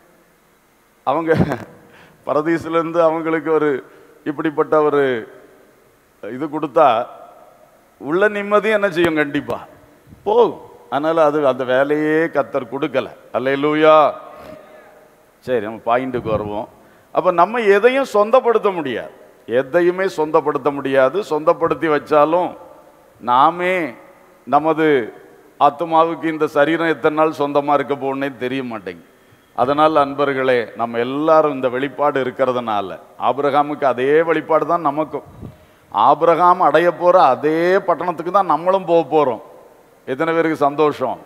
அவங்க பரதீசிலேருந்து அவங்களுக்கு ஒரு இப்படிப்பட்ட ஒரு இது கொடுத்தா உள்ள நிம்மதி என்ன செய்யும் கண்டிப்பா போகும் அதனால அது அந்த வேலையே கத்தர் கொடுக்கல அல்லையிலூயா சரி நம்ம பாயிண்ட்டுக்கு வருவோம் அப்ப நம்ம எதையும் சொந்தப்படுத்த முடியாது எதையுமே சொந்தப்படுத்த முடியாது சொந்தப்படுத்தி வச்சாலும் நாமே நமது ஆத்மாவுக்கு இந்த சரீரம் எத்தனை நாள் சொந்தமா இருக்க போகணுன்னே தெரிய மாட்டேங்குது அதனால் அன்பர்களே நம்ம எல்லாரும் இந்த வெளிப்பாடு இருக்கிறதுனால ஆபிரகாமுக்கு அதே வெளிப்பாடு தான் நமக்கும் ஆபிரகாம் அடைய போற அதே பட்டணத்துக்கு தான் நம்மளும் போக போறோம் எத்தனை பேருக்கு சந்தோஷம்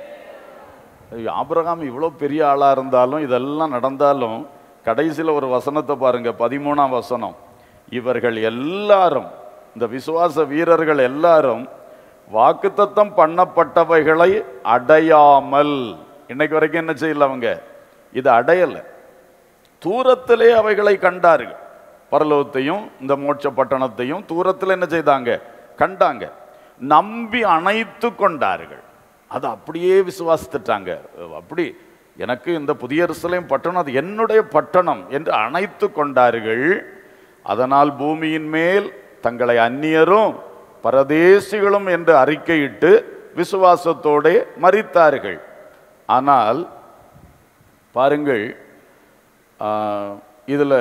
ஐயோ, ஆபிரகாம் இவ்வளோ பெரிய ஆளா இருந்தாலும் இதெல்லாம் நடந்தாலும் கடைசியில் ஒரு வசனத்தை பாருங்க பதிமூணாம் வசனம் இவர்கள் எல்லாரும் இந்த விசுவாச வீரர்கள் எல்லாரும் வாக்குத்தத்தம் பண்ணப்பட்டவைகளை அடையாமல் இன்னைக்கு வரைக்கும் என்ன செய்யல அவங்க இது அடையல தூரத்திலே அவைகளை கண்டார்கள் பரலோகத்தையும் இந்த மோட்ச பட்டணத்தையும் தூரத்தில் என்ன செய்தாங்க கண்டாங்க நம்பி அணைத்து கொண்டார்கள் அது அப்படியே விசுவாசித்துட்டாங்க அப்படி எனக்கு இந்த புதிய எருசலேம் பட்டணம் அது என்னுடைய பட்டணம் என்று அணைத்து கொண்டார்கள் அதனால் பூமியின் மேல் தங்களை அந்நியரும் பரதேசிகளும் என்று அறிக்கையிட்டு விசுவாசத்தோடே மரித்தார்கள் ஆனால் பாருங்கள் ஆஹ், இதுல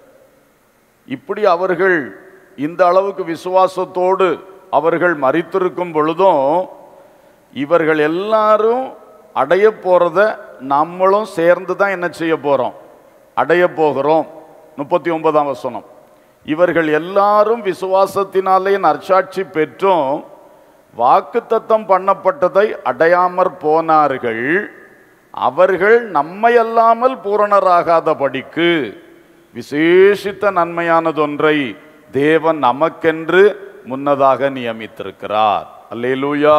இப்படி அவர்கள் இந்த அளவுக்கு விசுவாசத்தோடு அவர்கள் மறித்திருக்கும் பொழுதும் இவர்கள் எல்லாரும் அடைய போறத நம்மளும் சேர்ந்து தான் என்ன செய்ய போறோம் அடைய போகிறோம் முப்பத்தி ஒன்பதாம் வசனம் இவர்கள் எல்லாரும் விசுவாசத்தினாலே நற்சாட்சி பெற்றும் வாக்குத்தத்தம் பண்ணப்பட்டதை அடையாமற் போனார்கள் அவர்கள் நம்மை அல்லாமல் பூரணராகாதபடிக்கு விசேஷித்த நன்மையானதொன்றை தேவன் நமக்கென்று முன்னதாக நியமித்திருக்கிறார் அல்லேலூயா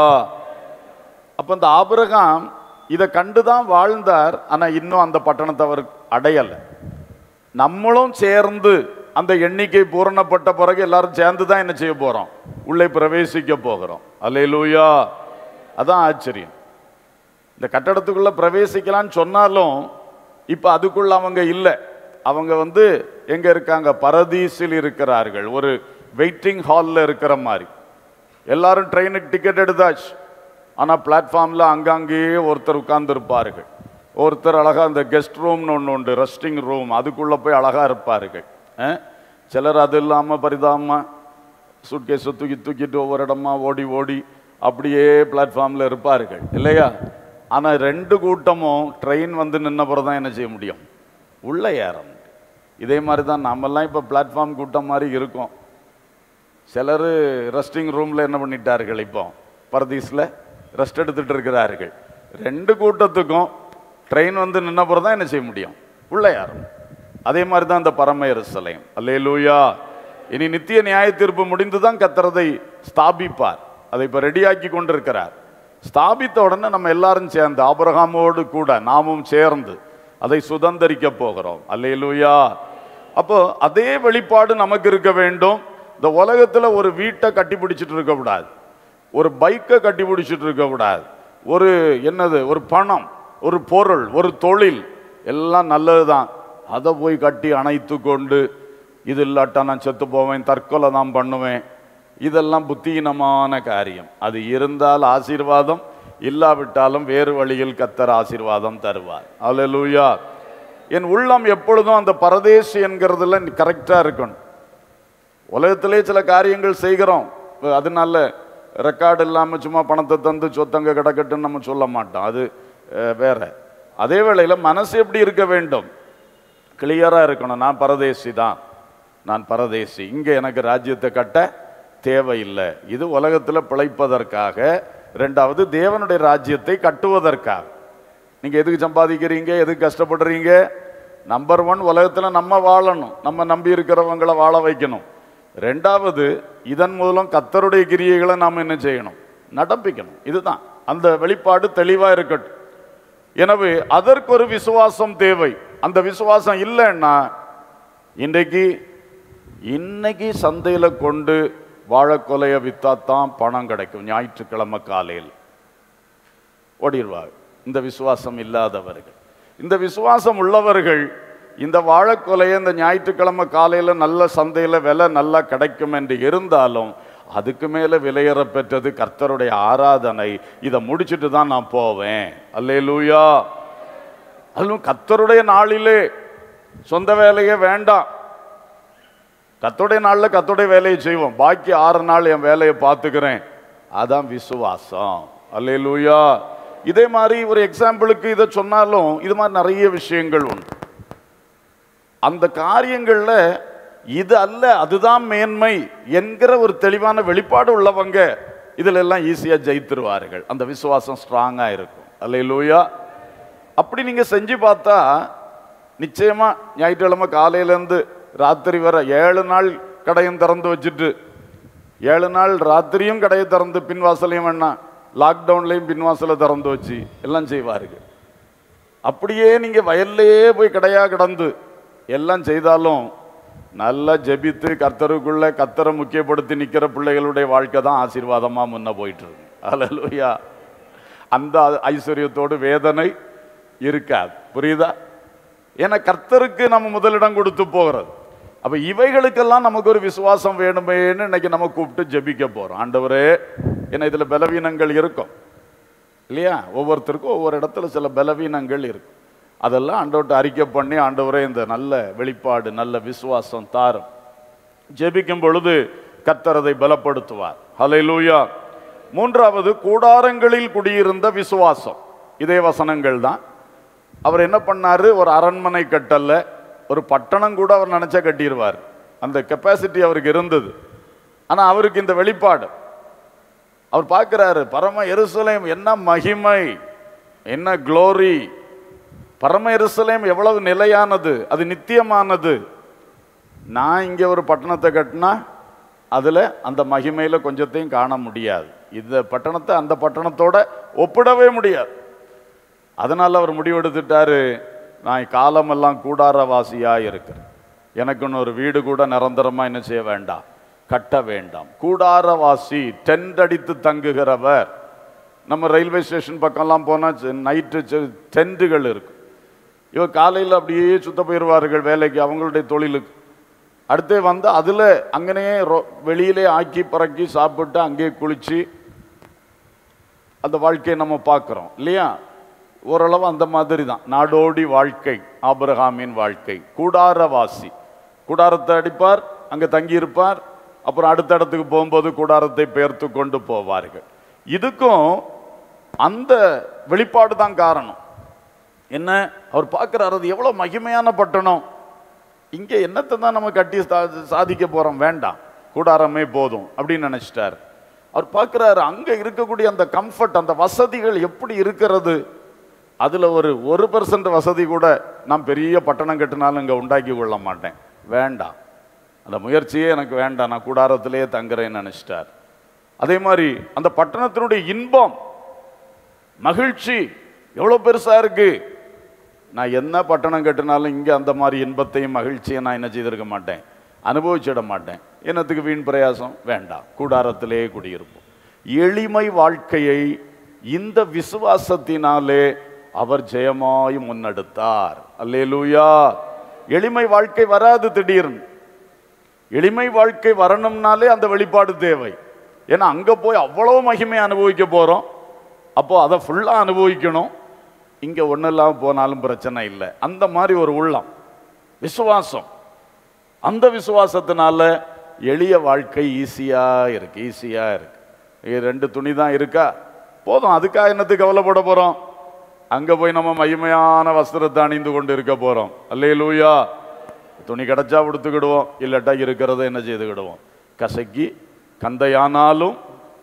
அப்ப இந்த ஆபிரகாம் இதை கண்டுதான் வாழ்ந்தார் ஆனா இன்னும் அந்த பட்டணத்தை அவர் அடையல நம்மளும் சேர்ந்து அந்த எண்ணிக்கை பூரணப்பட்ட பிறகு எல்லாரும் சேர்ந்து தான் என்ன செய்ய போறோம் உள்ளே பிரவேசிக்க போகிறோம் அல்லேலூயா அதான் ஆச்சரியம் இந்த கட்டடத்துக்குள்ள பிரவேசிக்கலாம்னு சொன்னாலும் இப்ப அதுக்குள்ள அவங்க இல்லை அவங்க வந்து எங்க இருக்காங்க பரதீசில் இருக்கிறார்கள் ஒரு வெயிட்டிங் ஹாலில் இருக்கிற மாதிரி எல்லாரும் ட்ரெயினுக்கு டிக்கெட் எடுத்தாச்சு ஆனா பிளாட்ஃபார்ம்ல அங்கங்கேயே ஒருத்தர் உட்கார்ந்துருப்பார்கள் ஒருத்தர் அழகா அந்த கெஸ்ட் ரூம்னு ஒன்று உண்டு ரெஸ்டிங் ரூம் அதுக்குள்ள போய் அழகா இருப்பார்கள் அஹ்? சிலர் அது இல்லாம பரிதாபமா சூட்கேஸை தூக்கி தூக்கிட்டு ஒவ்வொரு இடமா ஓடி ஓடி அப்படியே பிளாட்ஃபார்ம்ல இருப்பார்கள் இல்லையா ஆனா ரெண்டு கூட்டமும் ட்ரெயின் வந்து நின்ன பிறகு தான் என்ன செய்ய முடியும் உள்ள ஏற முடியும் இதே மாதிரி தான் நாமெல்லாம் இப்போ பிளாட்ஃபார்ம் கூட்டம் மாதிரி இருக்கோம் சிலர் ரெஸ்டிங் ரூமில் என்ன பண்ணிட்டார்கள் இப்போ பரதீஸில் ரெஸ்ட் எடுத்துட்டு இருக்கிறார்கள் ரெண்டு கூட்டத்துக்கும் ட்ரெயின் வந்து நின்ன பிறகு தான் என்ன செய்ய முடியும் உள்ள யாரும் அதே மாதிரி தான் இந்த பரம எருசலேம் அல்லேலூயா இனி நித்திய நியாய தீர்ப்பு முடிந்து தான் கத்துறதை ஸ்தாபிப்பார் அதை இப்போ ரெடியாக்கி கொண்டிருக்கிறார் ஸ்தாபித்த உடனே நம்ம எல்லாரும் சேர்ந்து ஆபிரகாமோடு கூட நாமும் சேர்ந்து அதை சுதந்தரிக்க போகிறோம் அல்லேலூயா அப்போ அதே வெளிப்பாடு நமக்கு இருக்க வேண்டும் இந்த உலகத்துல ஒரு வீட்டை கட்டி பிடிச்சிட்டு இருக்க கூடாது ஒரு பைக்கை கட்டி பிடிச்சிட்டு இருக்க கூடாது ஒரு என்னது ஒரு பணம் ஒரு பொருள் ஒரு தொழில் எல்லாம் நல்லதுதான் அதை போய் கட்டி அணைத்து கொண்டு இது இல்லாட்டா நான் செத்து போவேன் தற்கொலை தான் பண்ணுவேன் இதெல்லாம் புத்தீனமான காரியம் அது இருந்தால் ஆசீர்வாதம் இல்லாவிட்டாலும் வேறு வழியில் கத்தர் ஆசீர்வாதம் தருவார் அல்லேலூயா என் உள்ளம் எப்பொழுதும் அந்த பரதேசி என்கிறதுல கரெக்டா இருக்கணும் உலகத்திலே சில காரியங்கள் செய்கிறோம் அதனால ரெக்கார்டு இல்லாம சும்மா பணத்தை தந்து சொத்தங்க கிடக்கட்டுன்னு நம்ம சொல்ல மாட்டோம் அது அஹ், வேற அதே வேளையில மனசு எப்படி இருக்க வேண்டும் கிளியரா இருக்கணும் நான் பரதேசி தான் நான் பரதேசி இங்க எனக்கு ராஜ்யத்தை கட்ட தேவையில்லை இது உலகத்துல பிழைப்பதற்காக ரெண்டாவது தேவனுடைய ராஜ்யத்தை கட்டுவதற்காக நீங்க எதுக்கு சம்பாதிக்கிறீங்க எதுக்கு கஷ்டப்படுறீங்க நம்பர் ஒன் உலகத்துல நம்ம வாழணும் நம்ம நம்பி இருக்கிறவங்களை வாழ வைக்கணும் ரெண்டாவது இதன் மூலம் கத்தருடைய கிரியைகளை நாம் என்ன செய்யணும் நடப்பிக்கணும் இதுதான் அந்த வெளிப்பாடு தெளிவா இருக்கட்டும் எனவே அதற்கு ஒரு விசுவாசம் தேவை அந்த விசுவாசம் இல்லைன்னா இன்றைக்கு இன்னைக்கு சந்தையில கொண்டு வாழைக்கொலைய வித்தாத்தான் பணம் கிடைக்கும் ஞாயிற்றுக்கிழமை காலையில் ஓடிடுவாங்க இந்த விசுவாசம் இல்லாதவர்கள் இந்த விசுவாசம் உள்ளவர்கள் இந்த வாழைக்கொலையை இந்த ஞாயிற்றுக்கிழமை காலையில் நல்ல சந்தையில் விலை நல்லா கிடைக்கும் என்று இருந்தாலும் அதுக்கு மேலே விலையேற பெற்றது கர்த்தருடைய ஆராதனை இதை முடிச்சிட்டு தான் நான் போவேன் அல்லேலூயா அதுவும் கர்த்தருடைய நாளிலே சொந்த வேலையே வேண்டாம் கத்தோடைய நாளில் கத்தோடைய வேலையை செய்வோம் பாக்கி ஆறு நாள் என் வேலையை பார்த்துக்கிறேன் அதான் விசுவாசம் அல்லேலூயா இதே மாதிரி ஒரு எக்ஸாம்பிளுக்கு இதை சொன்னாலும் இது மாதிரி நிறைய விஷயங்கள் உண்டு அந்த காரியங்கள்ல இது அல்ல அதுதான் மேன்மை என்கிற ஒரு தெளிவான வெளிப்பாடு உள்ளவங்க இதுல எல்லாம் ஈஸியா ஜெயித்துருவார்கள் அந்த விசுவாசம் ஸ்ட்ராங்கா இருக்கும் அல்லேலூயா அப்படி நீங்க செஞ்சு பார்த்தா நிச்சயமா ஞாயிற்றுக்கிழமை காலையிலேருந்து ராத்திரி வர ஏழு நாள் கடையும் திறந்து வச்சுட்டு ஏழு நாள் ராத்திரியும் கடையை திறந்து பின்வாசலையும் வேணாம் லாக்டவுன்லையும் பின்வாசலை திறந்து வச்சு எல்லாம் செய்வார்கள் அப்படியே நீங்க வயல்லையே போய் கடையா கிடந்து எல்லாம் செய்தாலும் நல்லா ஜெபித்து கர்த்தருக்குள்ள கர்த்தரை முக்கியப்படுத்தி நிக்கிற பிள்ளைகளுடைய வாழ்க்கை தான் ஆசீர்வாதமா முன்ன போயிட்டு இருக்கு அல்லேலூயா அந்த ஐஸ்வர்யத்தோடு வேதனை இருக்காது புரியுதா ஏன்னா கர்த்தருக்கு நம்ம முதலிடம் கொடுத்து போகிறது அப்ப இவைகளுக்கெல்லாம் நமக்கு ஒரு விசுவாசம் வேணுமேன்னு இன்னைக்கு நம்ம கூப்பிட்டு ஜெபிக்க போறோம் ஆண்டவரே ஏன்னா இதுல பலவீனங்கள் இருக்கும் இல்லையா ஒவ்வொருத்தருக்கும் ஒவ்வொரு இடத்துல சில பலவீனங்கள் இருக்கும் அதெல்லாம் ஆண்டவர்கிட்ட அறிக்கை பண்ணி ஆண்டவரே இந்த நல்ல வெளிப்பாடு நல்ல விசுவாசம் தாரும் ஜெபிக்கும் பொழுது கர்த்தர் அதை பலப்படுத்துவார் ஹalleluya மூன்றாவது கூடாரங்களில் குடியிருந்த விசுவாசம் இதே வசனங்கள் தான் அவர் என்ன பண்ணாரு ஒரு அரண்மனை கட்டல்ல ஒரு பட்டணம் கூட அவர் நினைச்சா கட்டிடுவார் அந்த கெப்பாசிட்டி அவருக்கு இருந்தது ஆனா அவருக்கு இந்த வெளிப்பாடு அவர் பார்க்கிறாரு பரம எருசலேம் என்ன மகிமை என்ன க்ளோரி பரம எருசலேம் எவ்வளவு நிலையானது அது நித்தியமானது நான் இங்கே ஒரு பட்டணத்தை கட்டினா அதில் அந்த மகிமையில் கொஞ்சத்தையும் காண முடியாது இந்த பட்டணத்தை அந்த பட்டணத்தோட ஒப்பிடவே முடியாது அதனால் அவர் முடிவெடுத்துட்டாரு நான் காலமெல்லாம் கூடாரவாசியாக இருக்கிறேன் எனக்குன்னு ஒரு வீடு கூட நிரந்தரமாக என்ன செய்ய வேண்டாம் கட்ட வேண்டாம் கூடாரவாசி டென்ட் அடித்து தங்குகிறவர் நம்ம ரயில்வே ஸ்டேஷன் பக்கம்லாம் போனால் நைட்டு டென்ட்டுகள் இருக்கும் இவர் காலையில் அப்படியே சுத்த போயிடுவார்கள் வேலைக்கு அவங்களுடைய தொழிலுக்கு அடுத்து வந்து அதில் அங்கனையே ரொ- வெளியிலே ஆக்கி பறக்கி சாப்பிட்டு அங்கேயே குளிச்சு அந்த வாழ்க்கையை நம்ம பார்க்குறோம் இல்லையா ஓரளவு அந்த மாதிரி தான் நாடோடி வாழ்க்கை ஆபிரகாமின் வாழ்க்கை கூடாரவாசி கூடாரத்தை அடிப்பார் அங்கே தங்கியிருப்பார் அப்புறம் அடுத்த இடத்துக்கு போகும்போது கூடாரத்தை பெயர்த்து கொண்டு போவார்கள் இதுக்கும் அந்த வெளிப்பாடு தான் காரணம் என்ன அவர் பார்க்குறாரு அது எவ்வளோ மகிமையான பட்டணம் இங்கே என்னத்தை தான் நம்ம கட்டி சா- சாதிக்க போகிறோம் வேண்டாம் கூடாரமே போதும் அப்படின்னு நினச்சிட்டார் அவர் பார்க்குறாரு அங்கே இருக்கக்கூடிய அந்த கம்ஃபர்ட் அந்த வசதிகள் எப்படி இருக்கிறது அதில் ஒரு ஒரு பர்சன்ட் வசதி கூட நான் பெரிய பட்டணம் கட்டினாலும் இங்கே உண்டாக்கி கொள்ள மாட்டேன் வேண்டாம் அந்த முயற்சியே எனக்கு வேண்டாம் நான் கூடாரத்திலேயே தங்குறேன்னு நினச்சிட்டார் அதே மாதிரி அந்த பட்டணத்தினுடைய இன்பம் மகிழ்ச்சி எவ்வளோ பெருசா இருக்கு நான் என்ன பட்டணம் கட்டினாலும் இங்கே அந்த மாதிரி இன்பத்தையும் மகிழ்ச்சியும் நான் என்ன செய்திருக்க மாட்டேன் அனுபவிச்சிட மாட்டேன் என்னத்துக்கு வீண் பிரயாசம் வேண்டாம் கூடாரத்திலே குடியிருப்போம் எளிமை வாழ்க்கையை இந்த விசுவாசத்தினாலே அவர் ஜெயமாய் முன்னெடுத்தார் அல்லேலூயா எளிமை வாழ்க்கை வராது திடீர்னு எளிமை வாழ்க்கை வரணும்னாலே அந்த வெளிப்பாடு தேவை ஏன்னா அங்க போய் அவ்வளவு மகிமை அனுபவிக்க போறோம் அப்போ அதை ஃபுல்லா அனுபவிக்கணும் இங்க ஒன்றும் இல்லாமல் போனாலும் பிரச்சனை இல்லை அந்த மாதிரி ஒரு உள்ளம் விசுவாசம் அந்த விசுவாசத்தினால எளிய வாழ்க்கை ஈஸியா இருக்கு ஈஸியா இருக்கு இது ரெண்டு துணி தான் இருக்கா போதும் அதுக்காக என்னத்துக்கு கவலைப்பட போறோம் அங்க போய் நம்ம மகிமையான வஸ்திரத்தை அணிந்து கொண்டு இருக்க போறோம் அல்லேலூயா துணி கிடைச்சா உடுத்துக்கிடுவோம் இல்லாட்டா இருக்கிறத என்ன செய்துக்கிடுவோம் கசக்கி கந்தையானாலும்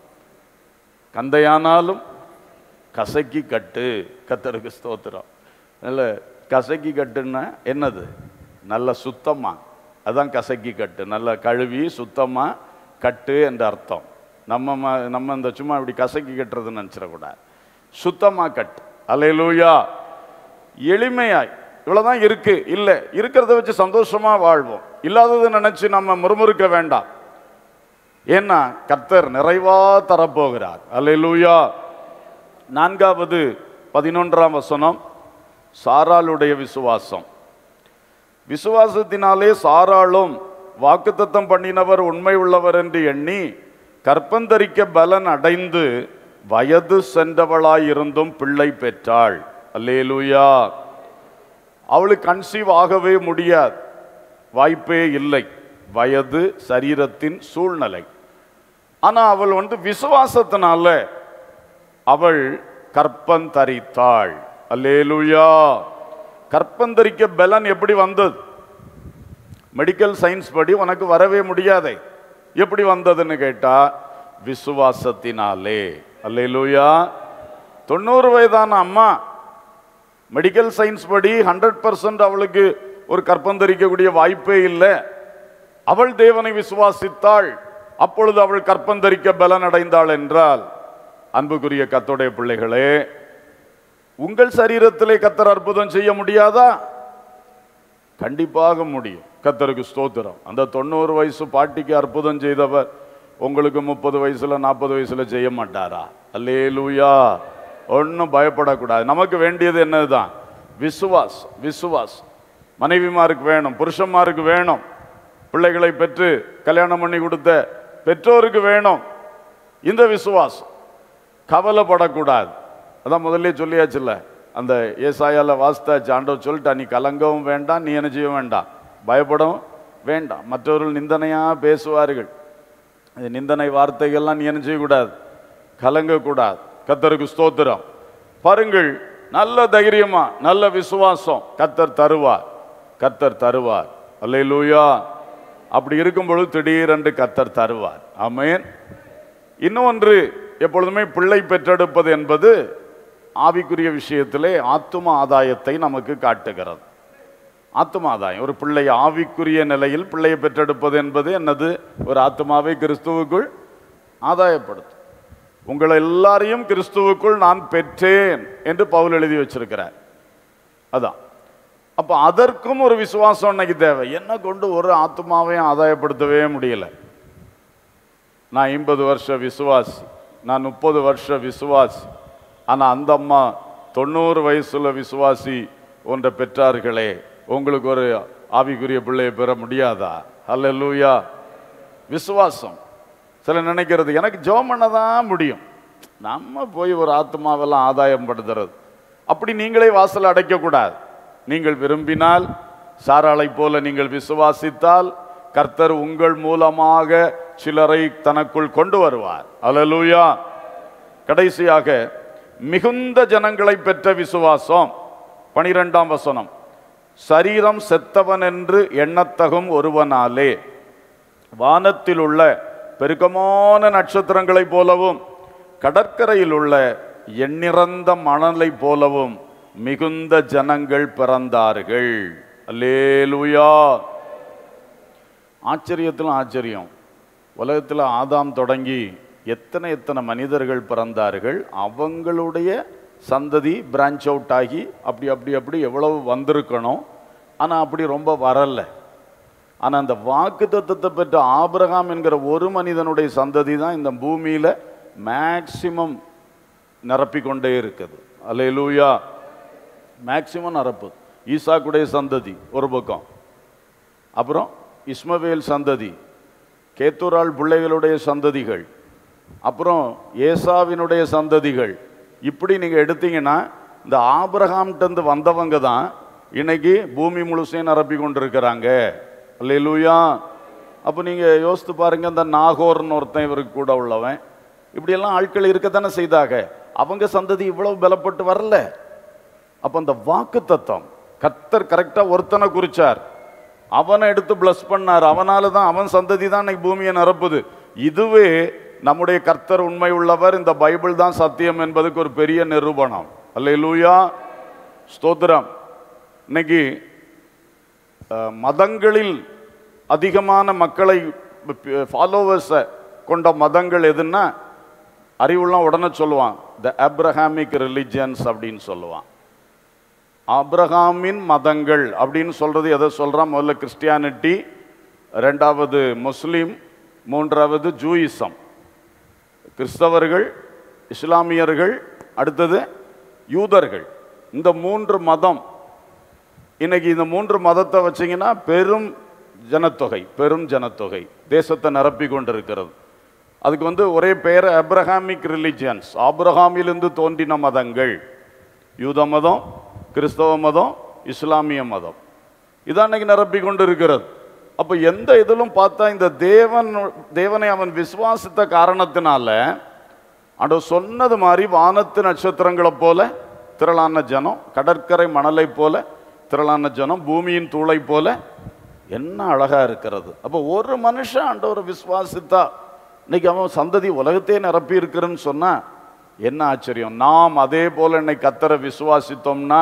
கந்தையானாலும் கசக்கி கட்டு கத்தருக்கு ஸ்தோத்திரம் நல்ல கசக்கி கட்டுன்னா என்னது நல்ல சுத்தமா அதான் கசக்கி கட்டு நல்ல கழுவி சுத்தமா கட்டு என்ற அர்த்தம் நம்ம ம- நம்ம இந்த சும்மா இப்படி கசக்கி கட்டுறதுன்னு நினச்சிடக்கூடாது சுத்தமா கட்டு அல்லேலூயா எளிமையாய் இவ்வளவுதான் இருக்கு இல்லை இருக்கிறத வச்சு சந்தோஷமா வாழ்வோம் இல்லாததை நினைச்சு நம்ம முறுமுறுக்க வேண்டாம் ஏன்னா கர்த்தர் நிறைவா தரப்போகிறார் அல்லேலூயா நான்காவது பதினொன்றாம் வசனம் சாராளுடைய விசுவாசம் விசுவாசத்தினாலே சாராளும் வாக்குத்தத்தம் பண்ணினவர் உண்மை உள்ளவர் என்று எண்ணி கற்பந்தரிக்க பலன் அடைந்து வயது சென்றவளாயிருந்தும் பிள்ளை பெற்றாள் அல்லேலூயா அவளுக்கு கன்சீவ் ஆகவே முடியாது வாய்ப்பே இல்லை வயது சரீரத்தின் சூழ்நிலை ஆனா அவள் வந்து விசுவாசத்தினால அவள் கற்பந்தரித்தாள் அல்லேலூயா கற்பந்தரிக்க பலன் எப்படி வந்தது மெடிக்கல் சயின்ஸ் படி உனக்கு வரவே முடியாதே எப்படி வந்ததுன்னு கேட்டா விசுவாசத்தினாலே அல்லேலூயா தொண்ணூறு வயதான அம்மா மெடிக்கல் சயின்ஸ் படி ஹண்ட்ரட் பர்சன்ட் அவளுக்கு ஒரு கற்பந்தரிக்கக்கூடிய வாய்ப்பே இல்லை அவள் தேவனை விசுவாசித்தாள் அப்பொழுது அவள் கற்பந்தரிக்க பலன் அடைந்தாள் என்றால் அன்புக்குரிய கத்தோடைய பிள்ளைகளே உங்கள் சரீரத்திலே கத்தர் அற்புதம் செய்ய முடியாதா கண்டிப்பாக முடியும் கத்தருக்கு ஸ்தோத்திரம் அந்த தொண்ணூறு வயசு பாட்டிக்கு அற்புதம் செய்தவர் உங்களுக்கு முப்பது வயசுல நாற்பது வயசுல செய்ய மாட்டாரா அல்லேலூயா ஒன்றும் பயப்படக்கூடாது நமக்கு வேண்டியது என்னதுதான் விசுவாஸ் விசுவாஸ் மனைவிமாருக்கு வேணும் புருஷன்மாருக்கு வேணும் பிள்ளைகளை பெற்று கல்யாணம் பண்ணி கொடுத்த பெற்றோருக்கு வேணும் இந்த விசுவாசம் கவலைப்படக்கூடாது அதான் முதல்ல சொல்லியாச்சுல்ல அந்த ஏசாயால வாஸ்தாச்சு ஆண்டவர் சொல்லிட்டா நீ கலங்கவும் வேண்டாம் நீ என்ன செய்ய வேண்டாம் பயப்படவும் வேண்டாம் மற்றவர்கள் நிந்தனையா பேசுவார்கள் இந்த நிந்தனை வார்த்தைகள்லாம் நீ என்ன செய்யக்கூடாது கலங்கக்கூடாது கத்தருக்கு ஸ்தோத்திரம் பாருங்கள் நல்ல தைரியமா நல்ல விசுவாசம் கத்தர் தருவார் கத்தர் தருவார் அல்லேலூயா அப்படி இருக்கும் பொழுது திடீரென்று கத்தர் தருவார் ஆமென் இன்னொன்று எப்பொழுதுமே பிள்ளை பெற்றெடுப்பது என்பது ஆவிக்குரிய விஷயத்திலே ஆத்தும ஆதாயத்தை நமக்கு காட்டுகிறது ஆத்மாதாயம் ஒரு பிள்ளை ஆவிக்குரிய நிலையில் பிள்ளையை பெற்றெடுப்பது என்பது என்னது ஒரு ஆத்மாவை கிறிஸ்துவுக்குள் ஆதாயப்படுத்தும் உங்களை எல்லாரையும் கிறிஸ்துவுக்குள் நான் பெற்றேன் என்று பவுல் எழுதி வச்சிருக்கிறார் அதான் அப்ப அதற்கும் ஒரு விசுவாசம் இன்னைக்கு தேவை என்ன கொண்டு ஒரு ஆத்மாவையும் ஆதாயப்படுத்தவே முடியல நான் ஐம்பது வருஷ விசுவாசி நான் முப்பது வருஷ விசுவாசி ஆனா அந்த அம்மா தொண்ணூறு வயசுல விசுவாசி ஒன்றை பெற்றார்களே உங்களுக்கு ஒரு ஆவிக்குரிய பிள்ளையை பெற முடியாதா அல்லேலூயா விசுவாசம் சில நினைக்கிறது எனக்கு ஜோம் பண்ண தான் முடியும் நம்ம போய் ஒரு ஆத்மாவெல்லாம் ஆதாயம் படுத்துறது அப்படி நீங்களே வாசல் அடைக்கக்கூடாது நீங்கள் விரும்பினால் சாராளை போல நீங்கள் விசுவாசித்தால் கர்த்தர் உங்கள் மூலமாக சிலரை தனக்குள் கொண்டு வருவார் அல்லேலூயா கடைசியாக மிகுந்த ஜனங்களை பெற்ற விசுவாசம் பனிரெண்டாம் வசனம் சரீரம் செத்தவன் என்று எண்ணத்தகும் ஒருவனாலே வானத்தில் உள்ள பெருக்கமான நட்சத்திரங்களைப் போலவும் கடற்கரையில் உள்ள எண்ணிறந்த மணலைப் போலவும் மிகுந்த ஜனங்கள் பிறந்தார்கள் அல்லேலூயா ஆச்சரியத்திலும் ஆச்சரியம் உலகத்தில் ஆதாம் தொடங்கி எத்தனை எத்தனை மனிதர்கள் பிறந்தார்கள் அவங்களுடைய சந்ததி பிரான்ச் அவுட் ஆகி அப்படி அப்படி அப்படி எவ்வளவு வந்திருக்கணும் ஆனால் அப்படி ரொம்ப வரல ஆனால் அந்த வாக்கு தத்தத்தை பெற்ற ஆபிரகாம் என்கிற ஒரு மனிதனுடைய சந்ததி தான் இந்த பூமியில் மேக்சிமம் நிரப்பி கொண்டே இருக்குது அல்லேலூயா மேக்சிமம் நிரப்பு ஈசாக்குடைய சந்ததி ஒரு பக்கம் அப்புறம் இஸ்மவேல் சந்ததி கேத்தூரால் பிள்ளைகளுடைய சந்ததிகள் அப்புறம் ஏசாவினுடைய சந்ததிகள் இப்படி நீங்கள் எடுத்தீங்கன்னா இந்த ஆபிரகாம்கிட்டருந்து வந்தவங்க தான் இன்னைக்கு பூமி முழுசையும் நிரப்பி கொண்டிருக்கிறாங்க அல்லேலூயா அப்போ நீங்கள் யோசித்து பாருங்க இந்த நாகோர்னு ஒருத்தன் இவருக்கு கூட உள்ளவன் இப்படியெல்லாம் ஆட்கள் இருக்கத்தானே செய்தாங்க அவங்க சந்ததி இவ்வளவு பலப்பட்டு வரல அப்போ அந்த வாக்கு தத்தம் கர்த்தர் கரெக்டாக ஒருத்தனை குறிச்சார் அவனை எடுத்து பிளஸ் பண்ணார் அவனால தான் அவன் சந்ததி தான் இன்னைக்கு பூமியை நிரப்புது இதுவே நம்முடைய கர்த்தர் உண்மை உள்ளவர் இந்த பைபிள் தான் சத்தியம் என்பதுக்கு ஒரு பெரிய நிரூபணம் அல்லேலூயா ஸ்தோத்திரம் இன்னைக்கு அஹ், மதங்களில் அதிகமான மக்களை ஃபாலோவர்ஸை கொண்ட மதங்கள் எதுன்னா அறிவுலாம் உடனே சொல்லுவான் த அப்ரஹாமிக் ரிலிஜியன்ஸ் அப்படின்னு சொல்லுவான் ஆபிரகாமின் மதங்கள் அப்படின்னு சொல்றது எதை சொல்றான் முதல்ல கிறிஸ்டியானிட்டி ரெண்டாவது முஸ்லீம் மூன்றாவது ஜூயிசம் கிறிஸ்தவர்கள் இஸ்லாமியர்கள் அடுத்தது யூதர்கள் இந்த மூன்று மதம் இன்னைக்கு இந்த மூன்று மதத்தை வச்சீங்கன்னா பெரும் ஜனத்தொகை பெரும் ஜனத்தொகை தேசத்தை நிரப்பி கொண்டிருக்கிறது அதுக்கு வந்து ஒரே பெயர் அப்ரஹாமிக் ரிலிஜியன்ஸ் ஆபிரகாமிலிருந்து தோன்றின மதங்கள் யூத மதம் கிறிஸ்தவ மதம் இஸ்லாமிய மதம் இதான் இன்னைக்கு நிரப்பி கொண்டு இருக்கிறது அப்போ எந்த இதிலும் பார்த்தா இந்த தேவன் தேவனை அவன் விசுவாசித்த காரணத்தினால ஆண்டவர் சொன்னது மாதிரி வானத்து நட்சத்திரங்களை போல திரளான ஜனம் கடற்கரை மணலை போல திரளான ஜனம் பூமியின் தூளை போல என்ன அழகா இருக்கிறது அப்போ ஒரு மனுஷன் ஆண்டவரை விசுவாசித்தா இன்னைக்கு அவன் சந்ததி உலகத்தையே நிரப்பி இருக்கிறன்னு சொன்னா என்ன ஆச்சரியம் நாம் அதே போல இன்னைக்கு கத்தரை விசுவாசித்தோம்னா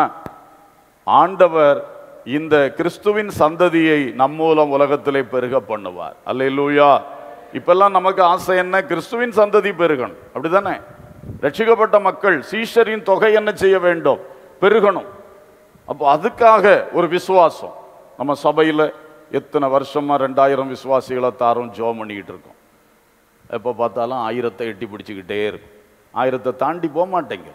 ஆண்டவர் இந்த கிறிஸ்துவின் சந்ததியை நம் மூலம் உலகத்திலே பெருக பண்ணுவார் அல்லேலூயா இப்பெல்லாம் நமக்கு ஆசை என்ன கிறிஸ்துவின் சந்ததி பெருகணும் அப்படிதானே ரட்சிக்கப்பட்ட மக்கள் சீஷரின் தொகை என்ன செய்ய வேண்டும் பெருகணும் அப்போ அதுக்காக ஒரு விசுவாசம் நம்ம சபையில் எத்தனை வருஷமா ரெண்டாயிரம் விசுவாசிகளை தாரும் ஜோம் பண்ணிக்கிட்டு இருக்கோம் எப்போ பார்த்தாலும் ஆயிரத்தை எட்டி பிடிச்சிக்கிட்டே இருக்கும் ஆயிரத்தை தாண்டி போக மாட்டேங்க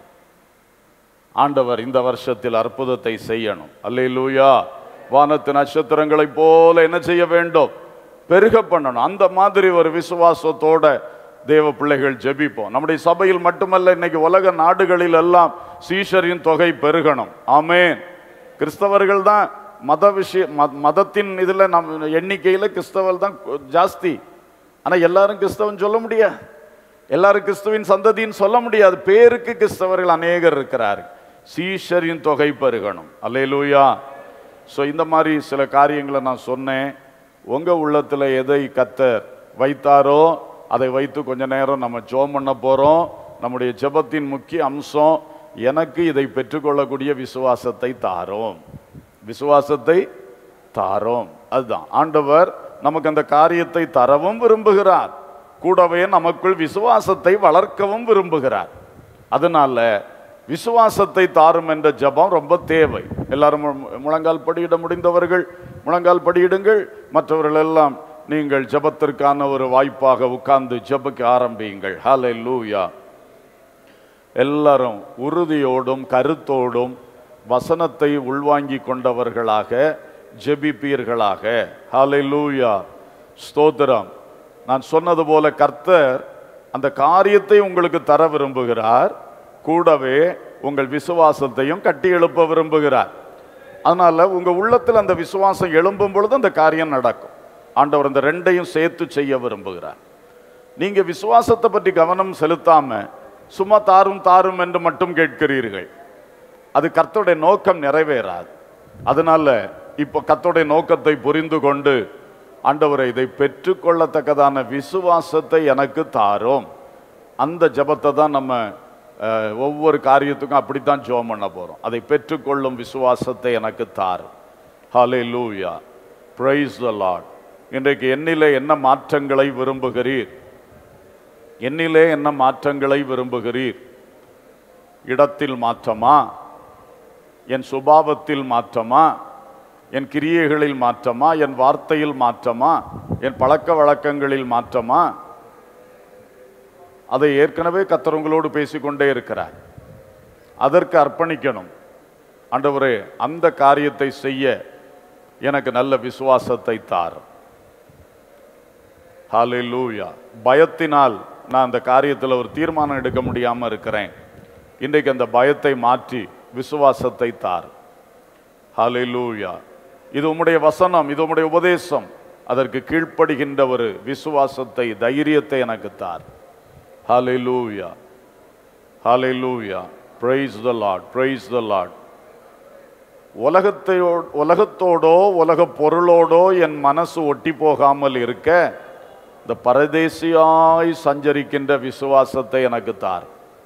ஆண்டவர் இந்த வருஷத்தில் அற்புதத்தை செய்யணும் அல்லேலூயா வானத்து நட்சத்திரங்களைப் போல என்ன செய்ய வேண்டும் பெருக பண்ணணும் அந்த மாதிரி ஒரு விசுவாசத்தோட தேவ பிள்ளைகள் ஜெபிப்போம் நம்முடைய சபையில் மட்டுமல்ல இன்னைக்கு உலக நாடுகளில் எல்லாம் சீஷரின் தொகை பெருகணும் ஆமென் கிறிஸ்தவர்கள் தான் மத விஷய ம- மதத்தின் இதுல நம் எண்ணிக்கையில கிறிஸ்தவர் தான் ஜாஸ்தி ஆனா எல்லாரும் கிறிஸ்தவன் சொல்ல முடியாது எல்லாரும் கிறிஸ்துவின் சந்ததின்னு சொல்ல முடியாது பேருக்கு கிறிஸ்தவர்கள் அநேகர் இருக்கிறார்கள் சீஷரின் தொகை பெருகணும் அல்லேலூயா ஸோ இந்த மாதிரி சில காரியங்களை நான் சொன்னேன் உங்க உள்ளத்துல எதை கத்தர் வைத்தாரோ அதை வைத்து கொஞ்ச நேரம் நம்ம ஜோம் பண்ண போறோம் நம்முடைய ஜெபத்தின் முக்கிய அம்சம் எனக்கு இதை பெற்றுக்கொள்ளக்கூடிய விசுவாசத்தை தாரோம் விசுவாசத்தை தாரோம் அதுதான் ஆண்டவர் நமக்கு அந்த காரியத்தை தரவும் விரும்புகிறார் கூடவே நமக்குள் விசுவாசத்தை வளர்க்கவும் விரும்புகிறார் அதனால விசுவாசத்தை தாரும் என்ற ஜெபம் ரொம்ப தேவை எல்லாரும் மு- முழங்கால் படியிட முடிந்தவர்கள் முழங்கால் படியிடுங்கள் மற்றவர்கள் எல்லாம் நீங்கள் ஜெபத்திற்கான ஒரு வாய்ப்பாக உட்கார்ந்து ஜெபிக்க ஆரம்பியுங்கள் ஹalleluya லூயா எல்லாரும் உறுதியோடும் கருத்தோடும் வசனத்தை உள்வாங்கி கொண்டவர்களாக ஜெபிப்பீர்களாக ஹalleluya ஸ்தோத்திரம் நான் சொன்னது போல கர்த்தர் அந்த காரியத்தை உங்களுக்கு தர விரும்புகிறார் கூடவே உங்கள் விசுவாசத்தையும் கட்டி எழுப்ப விரும்புகிறார் அதனால உங்க உள்ளத்தில் அந்த விசுவாசம் எழும்பும் பொழுது அந்த காரியம் நடக்கும் ஆண்டவர் இந்த ரெண்டையும் சேர்த்து செய்ய விரும்புகிறார் நீங்க விசுவாசத்தை பற்றி கவனம் செலுத்தாம சும்மா தாரும் தாரும் என்று மட்டும் கேட்கிறீர்கள் அது கர்த்தருடைய நோக்கம் நிறைவேறாது அதனால இப்போ கர்த்தருடைய நோக்கத்தை புரிந்து கொண்டு ஆண்டவரை இதை பெற்றுக்கொள்ளத்தக்கதான விசுவாசத்தை எனக்கு தாரும் அந்த ஜெபத்தை தான் நம்ம அஹ், ஒவ்வொரு காரியத்துக்கும் அப்படித்தான் ஜெபம் பண்ண போறோம் அதை பெற்றுக்கொள்ளும் விசுவாசத்தை எனக்கு தாரும் ஹலே லூயா பிரைஸ் த லார்ட் இன்றைக்கு என்னிலே என்ன மாற்றங்களை விரும்புகிறீர் என்னிலே என்ன மாற்றங்களை விரும்புகிறீர் இடத்தில் மாற்றமா என் சுபாவத்தில் மாற்றமா என் கிரியைகளில் மாற்றமா என் வார்த்தையில் மாற்றமா என் பழக்க வழக்கங்களில் மாற்றமா அதை ஏற்கனவே கர்த்தர் உங்களோடு பேசிக்கொண்டே இருக்கிறார் அதற்கு அர்ப்பணிக்கணும் ஆண்டவரே அந்த காரியத்தை செய்ய எனக்கு நல்ல விசுவாசத்தை தார் ஹalleluya பயத்தினால் நான் அந்த காரியத்தில் ஒரு தீர்மானம் எடுக்க முடியாம இருக்கிறேன் இன்றைக்கு அந்த பயத்தை மாற்றி விசுவாசத்தை தார் ஹalleluya இது உம்முடைய வசனம் இது உம்முடைய உபதேசம் அதற்கு கீழ்ப்படுகின்ற ஒரு விசுவாசத்தை தைரியத்தை எனக்கு தார் ஹalleluya ஹalleluya praise the lord praise the lord உலகத்தையோ உலகத்தோடோ உலக பொருளோடோ என் மனசு ஒட்டி போகாமல் இருக்க இந்த பரதேசியாய் சஞ்சரிக்கின்ற விசுவாசத்தை எனக்கு தார்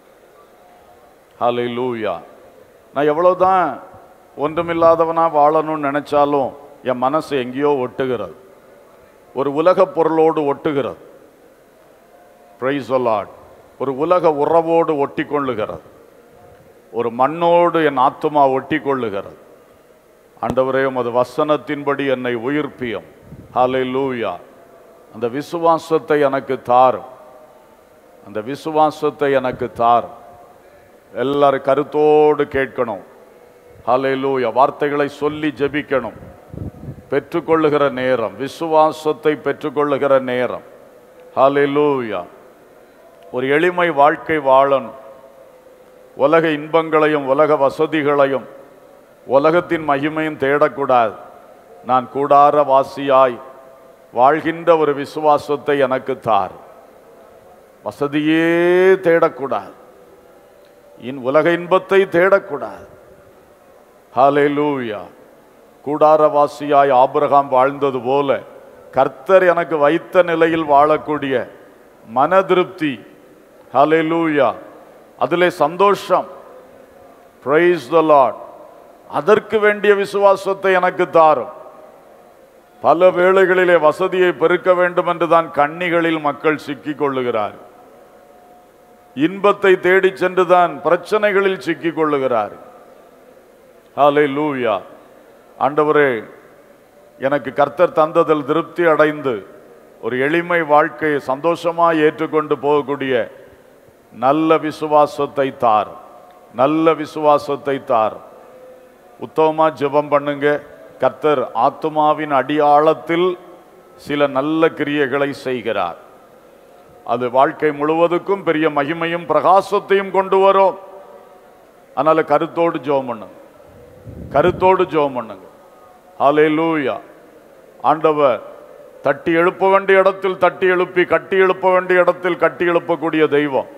ஹalleluya நான் எவ்வளவுதான் ஒன்றுமில்லாதவனா வாழணும்னு நினைச்சாலும் என் மனசு எங்கேயோ ஒட்டுகிறது ஒரு உலக பொருளோடு ஒட்டுகிறது பிரைஸ் ஒரு உலக உறவோடு ஒட்டி கொள்ளுகிறது ஒரு மண்ணோடு என் ஆத்துமா ஒட்டி கொள்ளுகிறது ஆண்டவரே உமது வசனத்தின்படி என்னை உயிர்ப்பியும் ஹalleluya அந்த விசுவாசத்தை எனக்கு தாரும் அந்த விசுவாசத்தை எனக்கு தாரும் எல்லாரும் கருத்தோடு கேட்கணும் ஹalleluya வார்த்தைகளை சொல்லி ஜெபிக்கணும் பெற்றுக்கொள்ளுகிற நேரம் விசுவாசத்தை பெற்றுக்கொள்ளுகிற நேரம் ஹalleluya ஒரு எளிமை வாழ்க்கை வாழணும் உலக இன்பங்களையும் உலக வசதிகளையும் உலகத்தின் மகிமையும் தேடக்கூடாது நான் கூடார வாசியாய் வாழ்கின்ற ஒரு விசுவாசத்தை எனக்கு தார் வசதியே தேடக்கூடாது இன் உலக இன்பத்தை தேடக்கூடாது ஹalleluya கூடாரவாசியாய் ஆபிரகாம் வாழ்ந்தது போல கர்த்தர் எனக்கு வைத்த நிலையில் வாழக்கூடிய மன திருப்தி ஹalleluya அதிலே சந்தோஷம் பிரைஸ் த லார்ட் அதற்கு வேண்டிய விசுவாசத்தை எனக்கு தாரும் பல வேளைகளிலே வசதியை பெருக்க வேண்டும் என்று தான் கண்ணிகளில் மக்கள் சிக்கிக் கொள்ளுகிறார் இன்பத்தை தேடி சென்றுதான் பிரச்சனைகளில் சிக்கிக் கொள்ளுகிறார் ஹalleluya ஆண்டவரே எனக்கு கர்த்தர் தந்ததில் திருப்தி அடைந்து ஒரு எளிமை வாழ்க்கையை சந்தோஷமாய் ஏற்றுக்கொண்டு போகக்கூடிய நல்ல விசுவாசத்தை தார் நல்ல விசுவாசத்தை தார் உத்தமமா ஜெபம் பண்ணுங்க கர்த்தர் ஆத்துமாவின் அடியாழத்தில் சில நல்ல கிரியைகளை செய்கிறார் அது வாழ்க்கை முழுவதுக்கும் பெரிய மகிமையும் பிரகாசத்தையும் கொண்டு வரும் அதனால கருத்தோடு ஜெபம் பண்ணுங்க கருத்தோடு ஜெபம் பண்ணுங்க ஹalleluya ஆண்டவர் தட்டி எழுப்ப வேண்டிய இடத்தில் தட்டி எழுப்பி கட்டி எழுப்ப வேண்டிய இடத்தில் கட்டி எழுப்பக்கூடிய தெய்வம்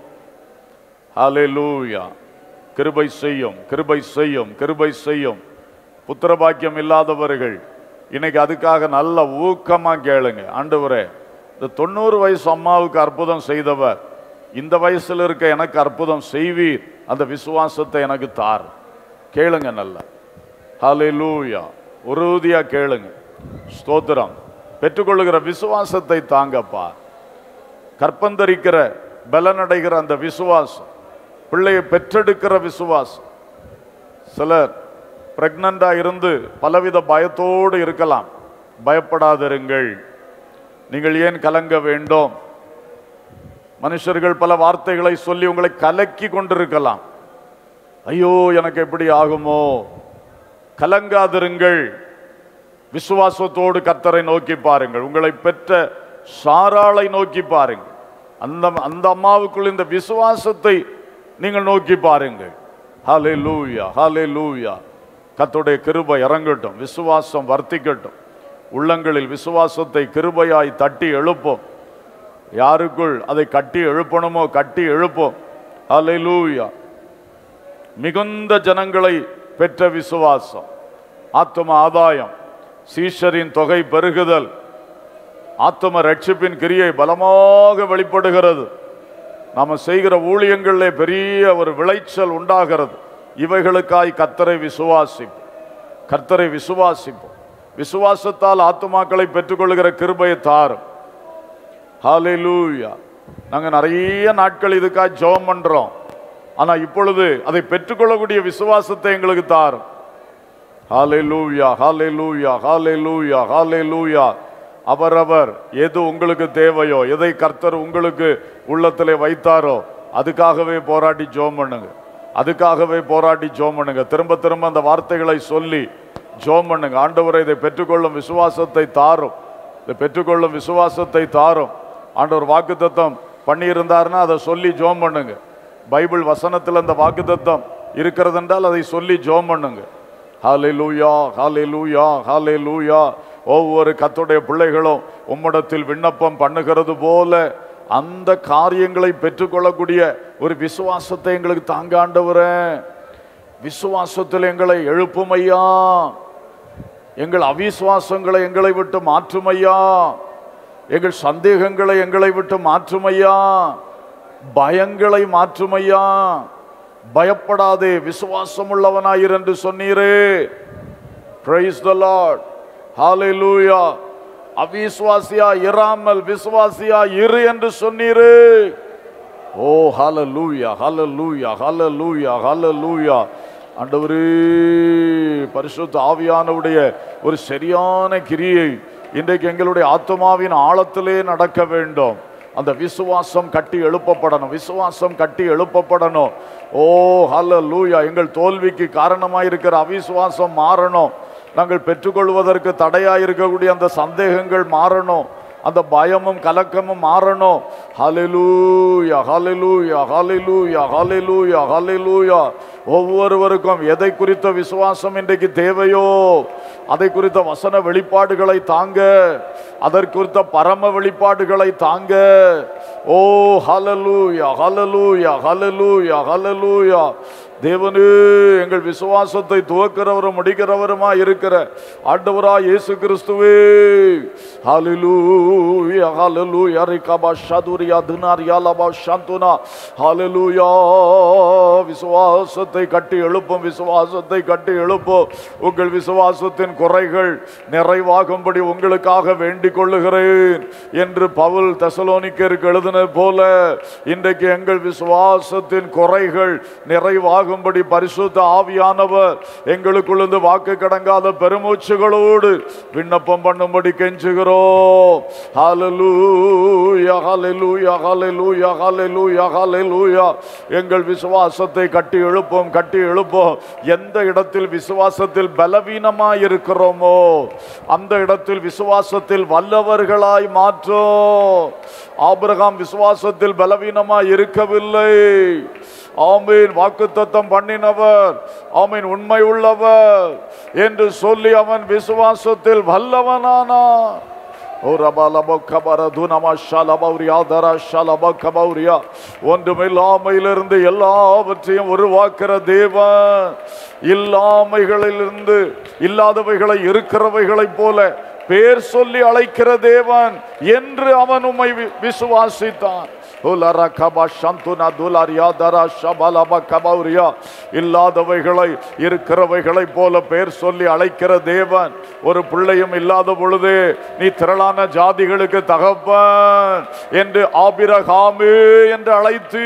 ஹalleluya கிருபை செய்யும் கிருபை செய்யும் கிருபை செய்யும் புத்திர பாக்கியம் இல்லாதவர்கள் இன்னைக்கு அதுக்காக நல்ல ஊக்கமா கேளுங்க ஆண்டவரே இந்த தொண்ணூறு வயசு அம்மாவுக்கு அற்புதம் செய்தவர் இந்த வயசுல இருக்க எனக்கு அற்புதம் செய்வீர் அந்த விசுவாசத்தை எனக்கு தார் கேளுங்க நல்லா ஹalleluya உறுதியா கேளுங்க ஸ்தோத்திரம் பெற்றுக்கொள்ளுகிற விசுவாசத்தை தாங்கப்பா கற்பந்தரிக்கிற பலனடைகிற அந்த விசுவாசம் பிள்ளையை பெற்றெடுக்கிற விசுவாசம் சிலர் பிரெக்னண்டா இருந்து பலவித பயத்தோடு இருக்கலாம் பயப்படாதிருங்கள் நீங்கள் ஏன் கலங்க வேண்டும் மனுஷர்கள் பல வார்த்தைகளை சொல்லி உங்களை கலக்கி கொண்டிருக்கலாம் ஐயோ எனக்கு எப்படி ஆகுமோ கலங்காதிருங்கள் விசுவாசத்தோடு கர்த்தரை நோக்கி பாருங்கள் உங்களை பெற்ற சாராளை நோக்கி பாருங்கள் அந்த அந்த அம்மாவுக்குள் இந்த விசுவாசத்தை நீங்கள் நோக்கி பாருங்கள் ஹலே லூயா ஹலே லூயா கத்துடைய கிருபை இறங்கட்டும் விசுவாசம் வர்த்திக்கட்டும் உள்ளங்களில் விசுவாசத்தை கிருபையாய் தட்டி எழுப்போம் யாருக்குள் அதை கட்டி எழுப்பணுமோ கட்டி எழுப்போம் ஹலே லூயா மிகுந்த ஜனங்களை பெற்ற விசுவாசம் ஆத்தும ஆதாயம் சீஷரின் தொகை பெருகுதல் ஆத்தும ரட்சிப்பின் கிரியை பலமாக வெளிப்படுகிறது நாம செய்கிற ஊழியங்களிலே பெரிய ஒரு விளைச்சல் உண்டாகிறது இவைகளுக்காய் கர்த்தரை விசுவாசிப்போம் கர்த்தரை விசுவாசிப்போம் விசுவாசத்தால் ஆத்துமாக்களை பெற்றுக்கொள்கிற கிருபையை தாரும் ஹalleluya நாங்க நிறைய நாட்கள் இதுக்காக ஜெபம் பண்றோம் ஆனா இப்பொழுது அதை பெற்றுக்கொள்ளக்கூடிய விசுவாசத்தை எங்களுக்கு தாரும் ஹalleluya ஹalleluya ஹalleluya ஹalleluya அவரவர் எது உங்களுக்கு தேவையோ எதை கர்த்தர் உங்களுக்கு உள்ளத்திலே வைத்தாரோ அதுக்காகவே போராடி ஜோம் பண்ணுங்க அதுக்காகவே போராடி ஜோம் பண்ணுங்க திரும்ப திரும்ப அந்த வார்த்தைகளை சொல்லி ஜோம் பண்ணுங்க ஆண்டவரை இதை பெற்றுக்கொள்ளும் விசுவாசத்தை தாரும் இதை பெற்றுக்கொள்ளும் விசுவாசத்தை தாரும் ஆண்டவர் வாக்குத்தத்தம் பண்ணியிருந்தாருன்னா அதை சொல்லி ஜோம் பண்ணுங்க பைபிள் வசனத்தில் அந்த வாக்குத்தத்தம் இருக்கிறது என்றால் அதை சொல்லி ஜோம் பண்ணுங்க ஹalleluya ஹalleluya ஹalleluya ஒவ்வொரு கத்துடைய பிள்ளைகளும் உம்மிடத்தில் விண்ணப்பம் பண்ணுகிறது போல அந்த காரியங்களை பெற்றுக்கொள்ளக்கூடிய ஒரு விசுவாசத்தை எங்களுக்கு தாங்க ஆண்டவரே விசுவாசத்தில் எங்களை எழுப்பும் ஐயா எங்கள் அவிசுவாசங்களை எங்களை விட்டு மாற்றும் ஐயா எங்கள் சந்தேகங்களை எங்களை விட்டு மாற்றும் ஐயா பயங்களை மாற்றும் ஐயா பயப்படாதே விசுவாசம் உள்ளவனாயிரு என்று சொன்னீரே பிரைஸ் த லார்ட் ஹalleluya அவிசுவாசியா இராமல் விசுவாசியா இரு என்று சொன்னீரே ஓ ஹalleluya ஹalleluya ஹalleluya ஹalleluya ஆண்டவரே பரிசுத்த ஆவியானவுடைய ஒரு சரியான கிரியை இன்றைக்கு எங்களுடைய ஆத்மாவின் ஆழத்திலே நடக்க வேண்டும் அந்த விசுவாசம் கட்டி எழுப்பப்படணும் விசுவாசம் கட்டி எழுப்பப்படணும் ஓ ஹalleluya எங்கள் தோல்விக்கு காரணமாயிருக்கிற அவிசுவாசம் மாறணும் நாங்கள் பெற்றுக்கொள்வதற்கு தடையாக இருக்கக்கூடிய அந்த சந்தேகங்கள் மாறணும் அந்த பயமும் கலக்கமும் மாறணும் ஹalleluya ஹalleluya ஹalleluya ஹalleluya ஹalleluya ஒவ்வொருவருக்கும் எதை குறித்த விசுவாசம் இன்றைக்கு தேவையோ அதை குறித்த வசன வெளிப்பாடுகளை தாங்க அதற்கு குறித்த பரம வெளிப்பாடுகளை தாங்க ஓ ஹalleluya ஹalleluya ஹalleluya ஹalleluya தேவனே எங்கள் விசுவாசத்தை துவக்கிறவரும் முடிக்கிறவருமா இருக்கிற ஆண்டவரா இயேசு கிறிஸ்துவே ஹalleluya ஹalleluya ரிகபா ஷதுரியா தினாரியா லபா ஷந்துனா ஹalleluya விசுவாசத்தை கட்டி எழுப்பும் விசுவாசத்தை கட்டி எழுப்பும் உங்கள் விசுவாசத்தின் குறைகள் நிறைவாகும்படி உங்களுக்காக வேண்டிக் கொள்ளுகிறேன் என்று பவுல் தெசலோனிக்கருக்கு எழுதினது போல இன்றைக்கு எங்கள் விசுவாசத்தின் குறைகள் நிறைவாகும்படி பரிசுத்த ஆவியானவர் எங்களுக்குள்ளிருந்து வாக்கு கடங்காத பெருமூச்சுகளோடு விண்ணப்பம் பண்ணும்படி கெஞ்சுகிறோம் ஹalleluya ஹalleluya ஹalleluya ஹalleluya ஹalleluya எங்கள் விசுவாசத்தை கட்டி எழுப்போம் கட்டி எழுப்போம் எந்த இடத்தில் விசுவாசத்தில் பலவீனமாய் இருக்கிறோமோ அந்த இடத்தில் விசுவாசத்தில் வல்லவர்களாய் மாற்றோம் ஆபிரகாம் விசுவாசத்தில் பலவீனமாய் இருக்கவில்லை ஆமீன் வாக்குத்தத்தம் பண்ணினவர் ஆமீன் உண்மை உள்ளவர் என்று சொல்லி அவன் விசுவாசத்தில் வல்லவனானான் ஓ ரபா லபோ கபர துனமா ஷலபௌரியா தரா ஷலப கபௌரியா ஒன்றுமில்லாமையிலிருந்து எல்லாவற்றையும் உருவாக்குற தேவன் இல்லாமைகளிலிருந்து இல்லாதவைகளை இருக்கிறவைகளைப் போல பேர் சொல்லி அழைக்கிற தேவன் என்று அவன் உம்மை வி- விசுவாசித்தான் உலர கபா சந்துனா துலாரியா தரா ஷபலப கபௌரியா இல்லாதவைகளை இருக்கிறவைகளை போல பேர் சொல்லி அழைக்கிற தேவன் ஒரு பிள்ளையும் இல்லாத பொழுது நீ திரளான ஜாதிகளுக்கு தகப்பன் என்று ஆபிரகாமே என்று அழைத்து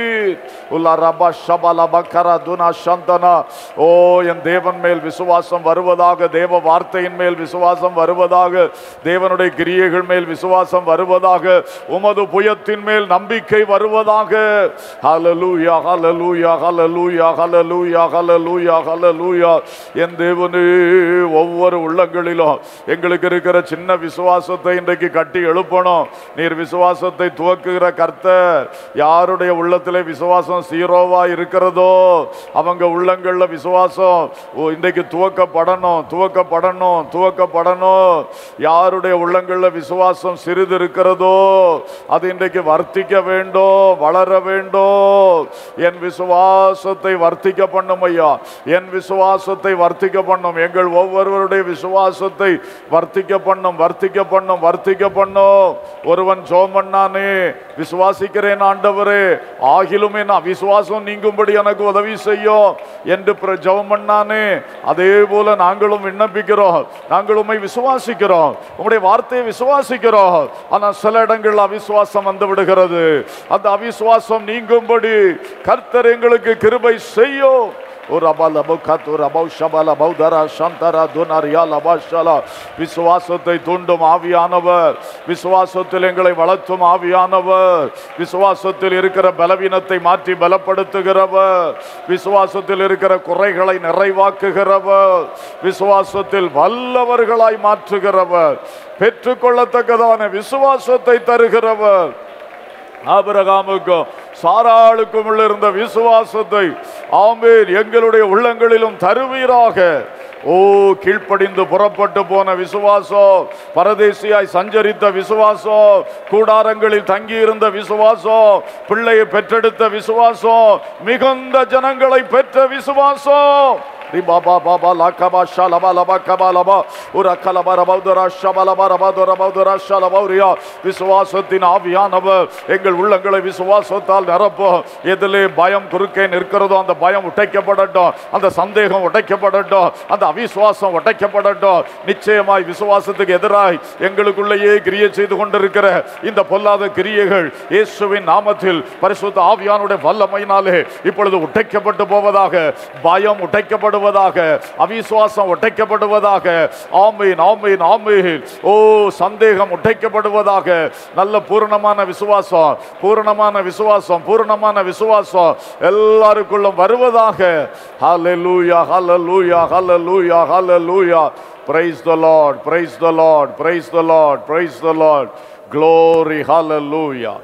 உலரப ஷபலப கர துனா சந்தனா ஓ என் தேவன் மேல் விசுவாசம் வருவதாக தேவ வார்த்தையின் மேல் விசுவாசம் வருவதாக தேவனுடைய கிரியைகள் மேல் விசுவாசம் வருவதாக உமது புயத்தின் மேல் நம்பிக்கை வருவதாக ஹalleluya ஹalleluya ஹalleluya ஹalleluya ஹalleluya ஹalleluya என் தேவனே ஒவ்வொரு உள்ளங்களிலும் எங்களுக்கு இருக்கிற சின்ன விசுவாசத்தை இன்றைக்கு கட்டி எழுப்பணும் நீர் விசுவாசத்தை துவக்குகிற கர்த்தர் யாருடைய உள்ளத்திலே விசுவாசம் சீரோவா இருக்கிறதோ அவங்க உள்ளங்கள்ல விசுவாசம் ஓ, இன்றைக்கு துவக்கப்படணும் துவக்கப்படணும் துவக்கப்படணும் யாருடைய உள்ளங்கள்ல விசுவாசம் சிறிது இருக்கிறதோ அது இன்றைக்கு வர்த்திக்க வேண்டும் வளர வேண்டும் என் விசுவாசத்தை வர்த்திக்க பண்ணும் ஐயா என் விசுவாசத்தை வர்த்திக்க பண்ணும் எங்கள் ஒவ்வொருவருடைய விசுவாசத்தை வர்த்திக்க பண்ணும் வர்த்திக்க பண்ணும் வர்த்திக்க பண்ணும் ஒருவன் ஜோம் பண்ணானே விசுவாசிக்கிறேன் ஆண்டவரே ஆகிலும் என் விசுவாசம் நீங்கும்படி எனக்கு உதவி செய்யும் என்று பிர- ஜெபம் பண்ணானே அதே போல நாங்களும் விண்ணப்பிக்கிறோம் நாங்கள் உம்மை விசுவாசிக்கிறோம் உம்முடைய வார்த்தையை விசுவாசிக்கிறோம் ஆனா சில இடங்கள் அவிசுவாசம் வந்து விடுகிறது அந்த அவிசுவாசம் நீங்கும்படி கர்த்தர் எங்களுக்கு கிருபை செய்யும் ஒரு அபால் அபுகத் ஒரு அபௌ ஷபால் அபௌதரா சந்தரா துனரியால் அபாஷலா விசுவாசத்தை தூண்டும் ஆவியானவர் விசுவாசத்தில் எங்களை வளர்த்தும் ஆவியானவர் விசுவாசத்தில் இருக்கிற பலவீனத்தை மாற்றி பலப்படுத்துகிறவர் விசுவாசத்தில் இருக்கிற குறைகளை நிறைவாக்குகிறவர் விசுவாசத்தில் வல்லவர்களாய் மாற்றுகிறவர் பெற்றுக்கொள்ளத்தக்கதான விசுவாசத்தை தருகிறவர் ஆபிரகாமுக்கும் சாராளுக்கும் உள்ள இருந்த விசுவாசத்தை ஆமேன் எங்களுடைய உள்ளங்களிலும் தருவீராக ஓ கீழ்ப்படிந்து புறப்பட்டு போன விசுவாசம் பரதேசியாய் சஞ்சரித்த விசுவாசம் கூடாரங்களில் தங்கியிருந்த விசுவாசம் பிள்ளையை பெற்றெடுத்த விசுவாசம் மிகுந்த ஜனங்களை பெற்ற விசுவாசம் ரிபா பா பா பா லா கபா ஷா லபா லபா கபா லபா ஒரு அக்கலபா ரபௌதரா ஷபா லபா ரபா ரபௌதரா ஷா லபௌரியா விசுவாசத்தின் ஆவியானவர் எங்கள் உள்ளங்களை விசுவாசத்தால் நிரப்போம் எதிலே பயம் குறுக்கே நிற்கிறதோ அந்த பயம் உடைக்கப்படட்டும் அந்த சந்தேகம் உடைக்கப்படட்டும் அந்த அவிசுவாசம் உடைக்கப்படட்டும் நிச்சயமாய் விசுவாசத்துக்கு எதிராய் எங்களுக்குள்ளேயே கிரியை செய்து கொண்டிருக்கிற இந்த பொல்லாத கிரியைகள் இயேசுவின் நாமத்தில் பரிசுத்த ஆவியானுடைய வல்லமையினாலே இப்பொழுது உடைக்கப்பட்டு போவதாக பயம் உடைக்கப்படுவதாக அவிசுவாசம் உடைக்கப்படுவதாக ஆமீன் ஆமீன் ஆமீன் ஓ சந்தேகம் உடைக்கப்படுவதாக நல்ல பூரணமான விசுவாசம் பூரணமான விசுவாசம் பூரணமான விசுவாசம் எல்லாருக்குள்ளும் வருவதாக ஹalleluya ஹalleluya ஹalleluya ஹalleluya praise the lord praise the lord praise the lord praise the lord glory hallelujah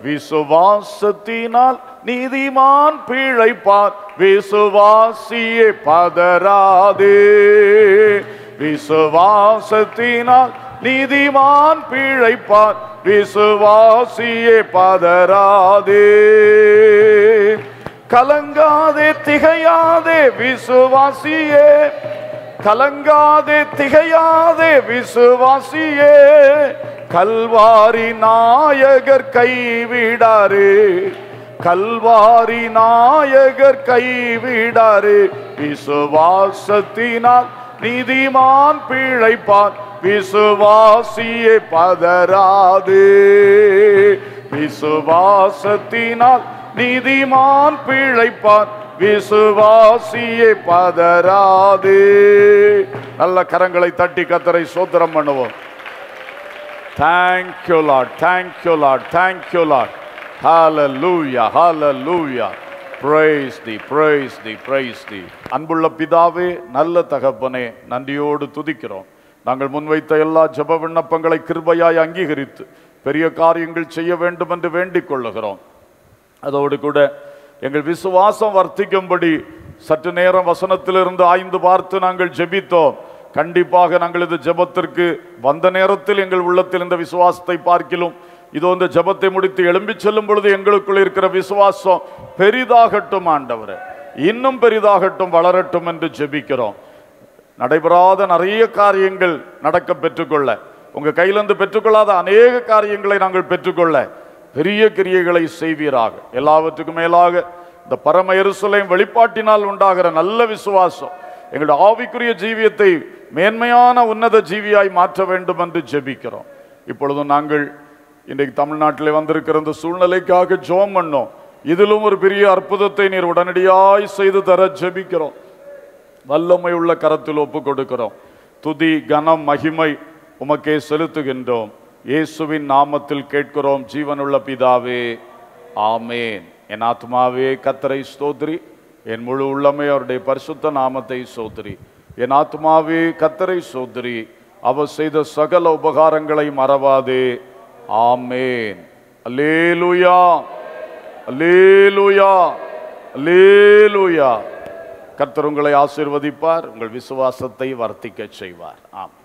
விசுவாசத்தினால் நீதிமான் பிழைப்பான் விசுவாசியே பதராதே விசுவாசத்தினால் நீதிமான் பிழைப்பான் விசுவாசியே பதராதே கலங்காதே திகையாதே விசுவாசியே கலங்காதே திகையாதே விசுவாசியே கல்வாரி நாயகர் கைவிடாரே கல்வாரி நாயகர் கைவிடாரே விசுவாசத்தினால் நீதிமான் பிழைப்பான் விசுவாசியே பதராதே விசுவாசத்தினால் நீதிமான் பிழைப்பான் விசுவாசியே பதராதே நல்ல கரங்களை தட்டி கத்தரை சோத்திரம் பண்ணுவோம் thank you Lord thank you Lord thank you Lord ஹalleluya ஹalleluya praise thee praise thee praise thee அன்புள்ள பிதாவே நல்ல தகப்பனே நன்றியோடு துதிக்கிறோம் நாங்கள் முன்வைத்த எல்லா ஜெப விண்ணப்பங்களை கிருபையாய் அங்கீகரித்து பெரிய காரியங்கள் செய்ய வேண்டும் என்று வேண்டிக் கொள்ளுகிறோம் அதோடு கூட எங்கள் விசுவாசம் வர்த்திக்கும்படி சற்று நேரம் வசனத்திலிருந்து ஆய்ந்து பார்த்து நாங்கள் ஜெபித்தோம் கண்டிப்பாக நாங்கள் இந்த ஜெபத்திற்கு வந்த நேரத்தில் எங்கள் உள்ளத்தில் இந்த விசுவாசத்தை பார்க்கிலும் இதோ இந்த ஜெபத்தை முடித்து எழும்பிச் செல்லும் பொழுது எங்களுக்குள் இருக்கிற விசுவாசம் பெரிதாகட்டும் ஆண்டவரே இன்னும் பெரிதாகட்டும் வளரட்டும் என்று ஜெபிக்கிறோம் நடைபெறாத நிறைய காரியங்கள் நடக்க பெற்றுக்கொள்ள உங்க கையிலிருந்து பெற்றுக்கொள்ளாத அநேக காரியங்களை நாங்கள் பெற்றுக்கொள்ள பெரிய கிரியைகளை செய்வீராக எல்லாவற்றுக்கும் மேலாக இந்த பரம எருசலேம் வெளிப்பாட்டினால் உண்டாகிற நல்ல விசுவாசம் எங்களுடைய ஆவிக்குரிய ஜீவியத்தை மேன்மையான உன்னத ஜீவியாய் மாற்ற வேண்டும் என்று ஜெபிக்கிறோம் இப்பொழுதும் நாங்கள் இன்றைக்கு தமிழ்நாட்டிலே வந்திருக்கிற இந்த சூழ்நிலைக்காக ஜோம் பண்ணோம் இதிலும் ஒரு பெரிய அற்புதத்தை நீர் உடனடியாய் செய்து தர ஜெபிக்கிறோம் வல்லமை உள்ள கரத்தில் ஒப்பு கொடுக்கிறோம் துதி கனம் மகிமை உமக்கே செலுத்துகின்றோம் இயேசுவின் நாமத்தில் கேட்கிறோம் ஜீவனுள்ள பிதாவே ஆமேன் என் ஆத்மாவே கத்தரை ஸ்தோத்ரி என் முழு உள்ளமே அவருடைய பரிசுத்த நாமத்தை சோத்ரி என் ஆத்மாவே கத்தரை சோத்ரி அவர் செய்த சகல உபகாரங்களை மறவாதே ஆமேன் அல்லேலூயா அல்லேலூயா அல்லேலூயா கர்த்தர் உங்களை ஆசீர்வதிப்பார் உங்கள் விசுவாசத்தை வர்த்திக்கச் செய்வார் ஆம்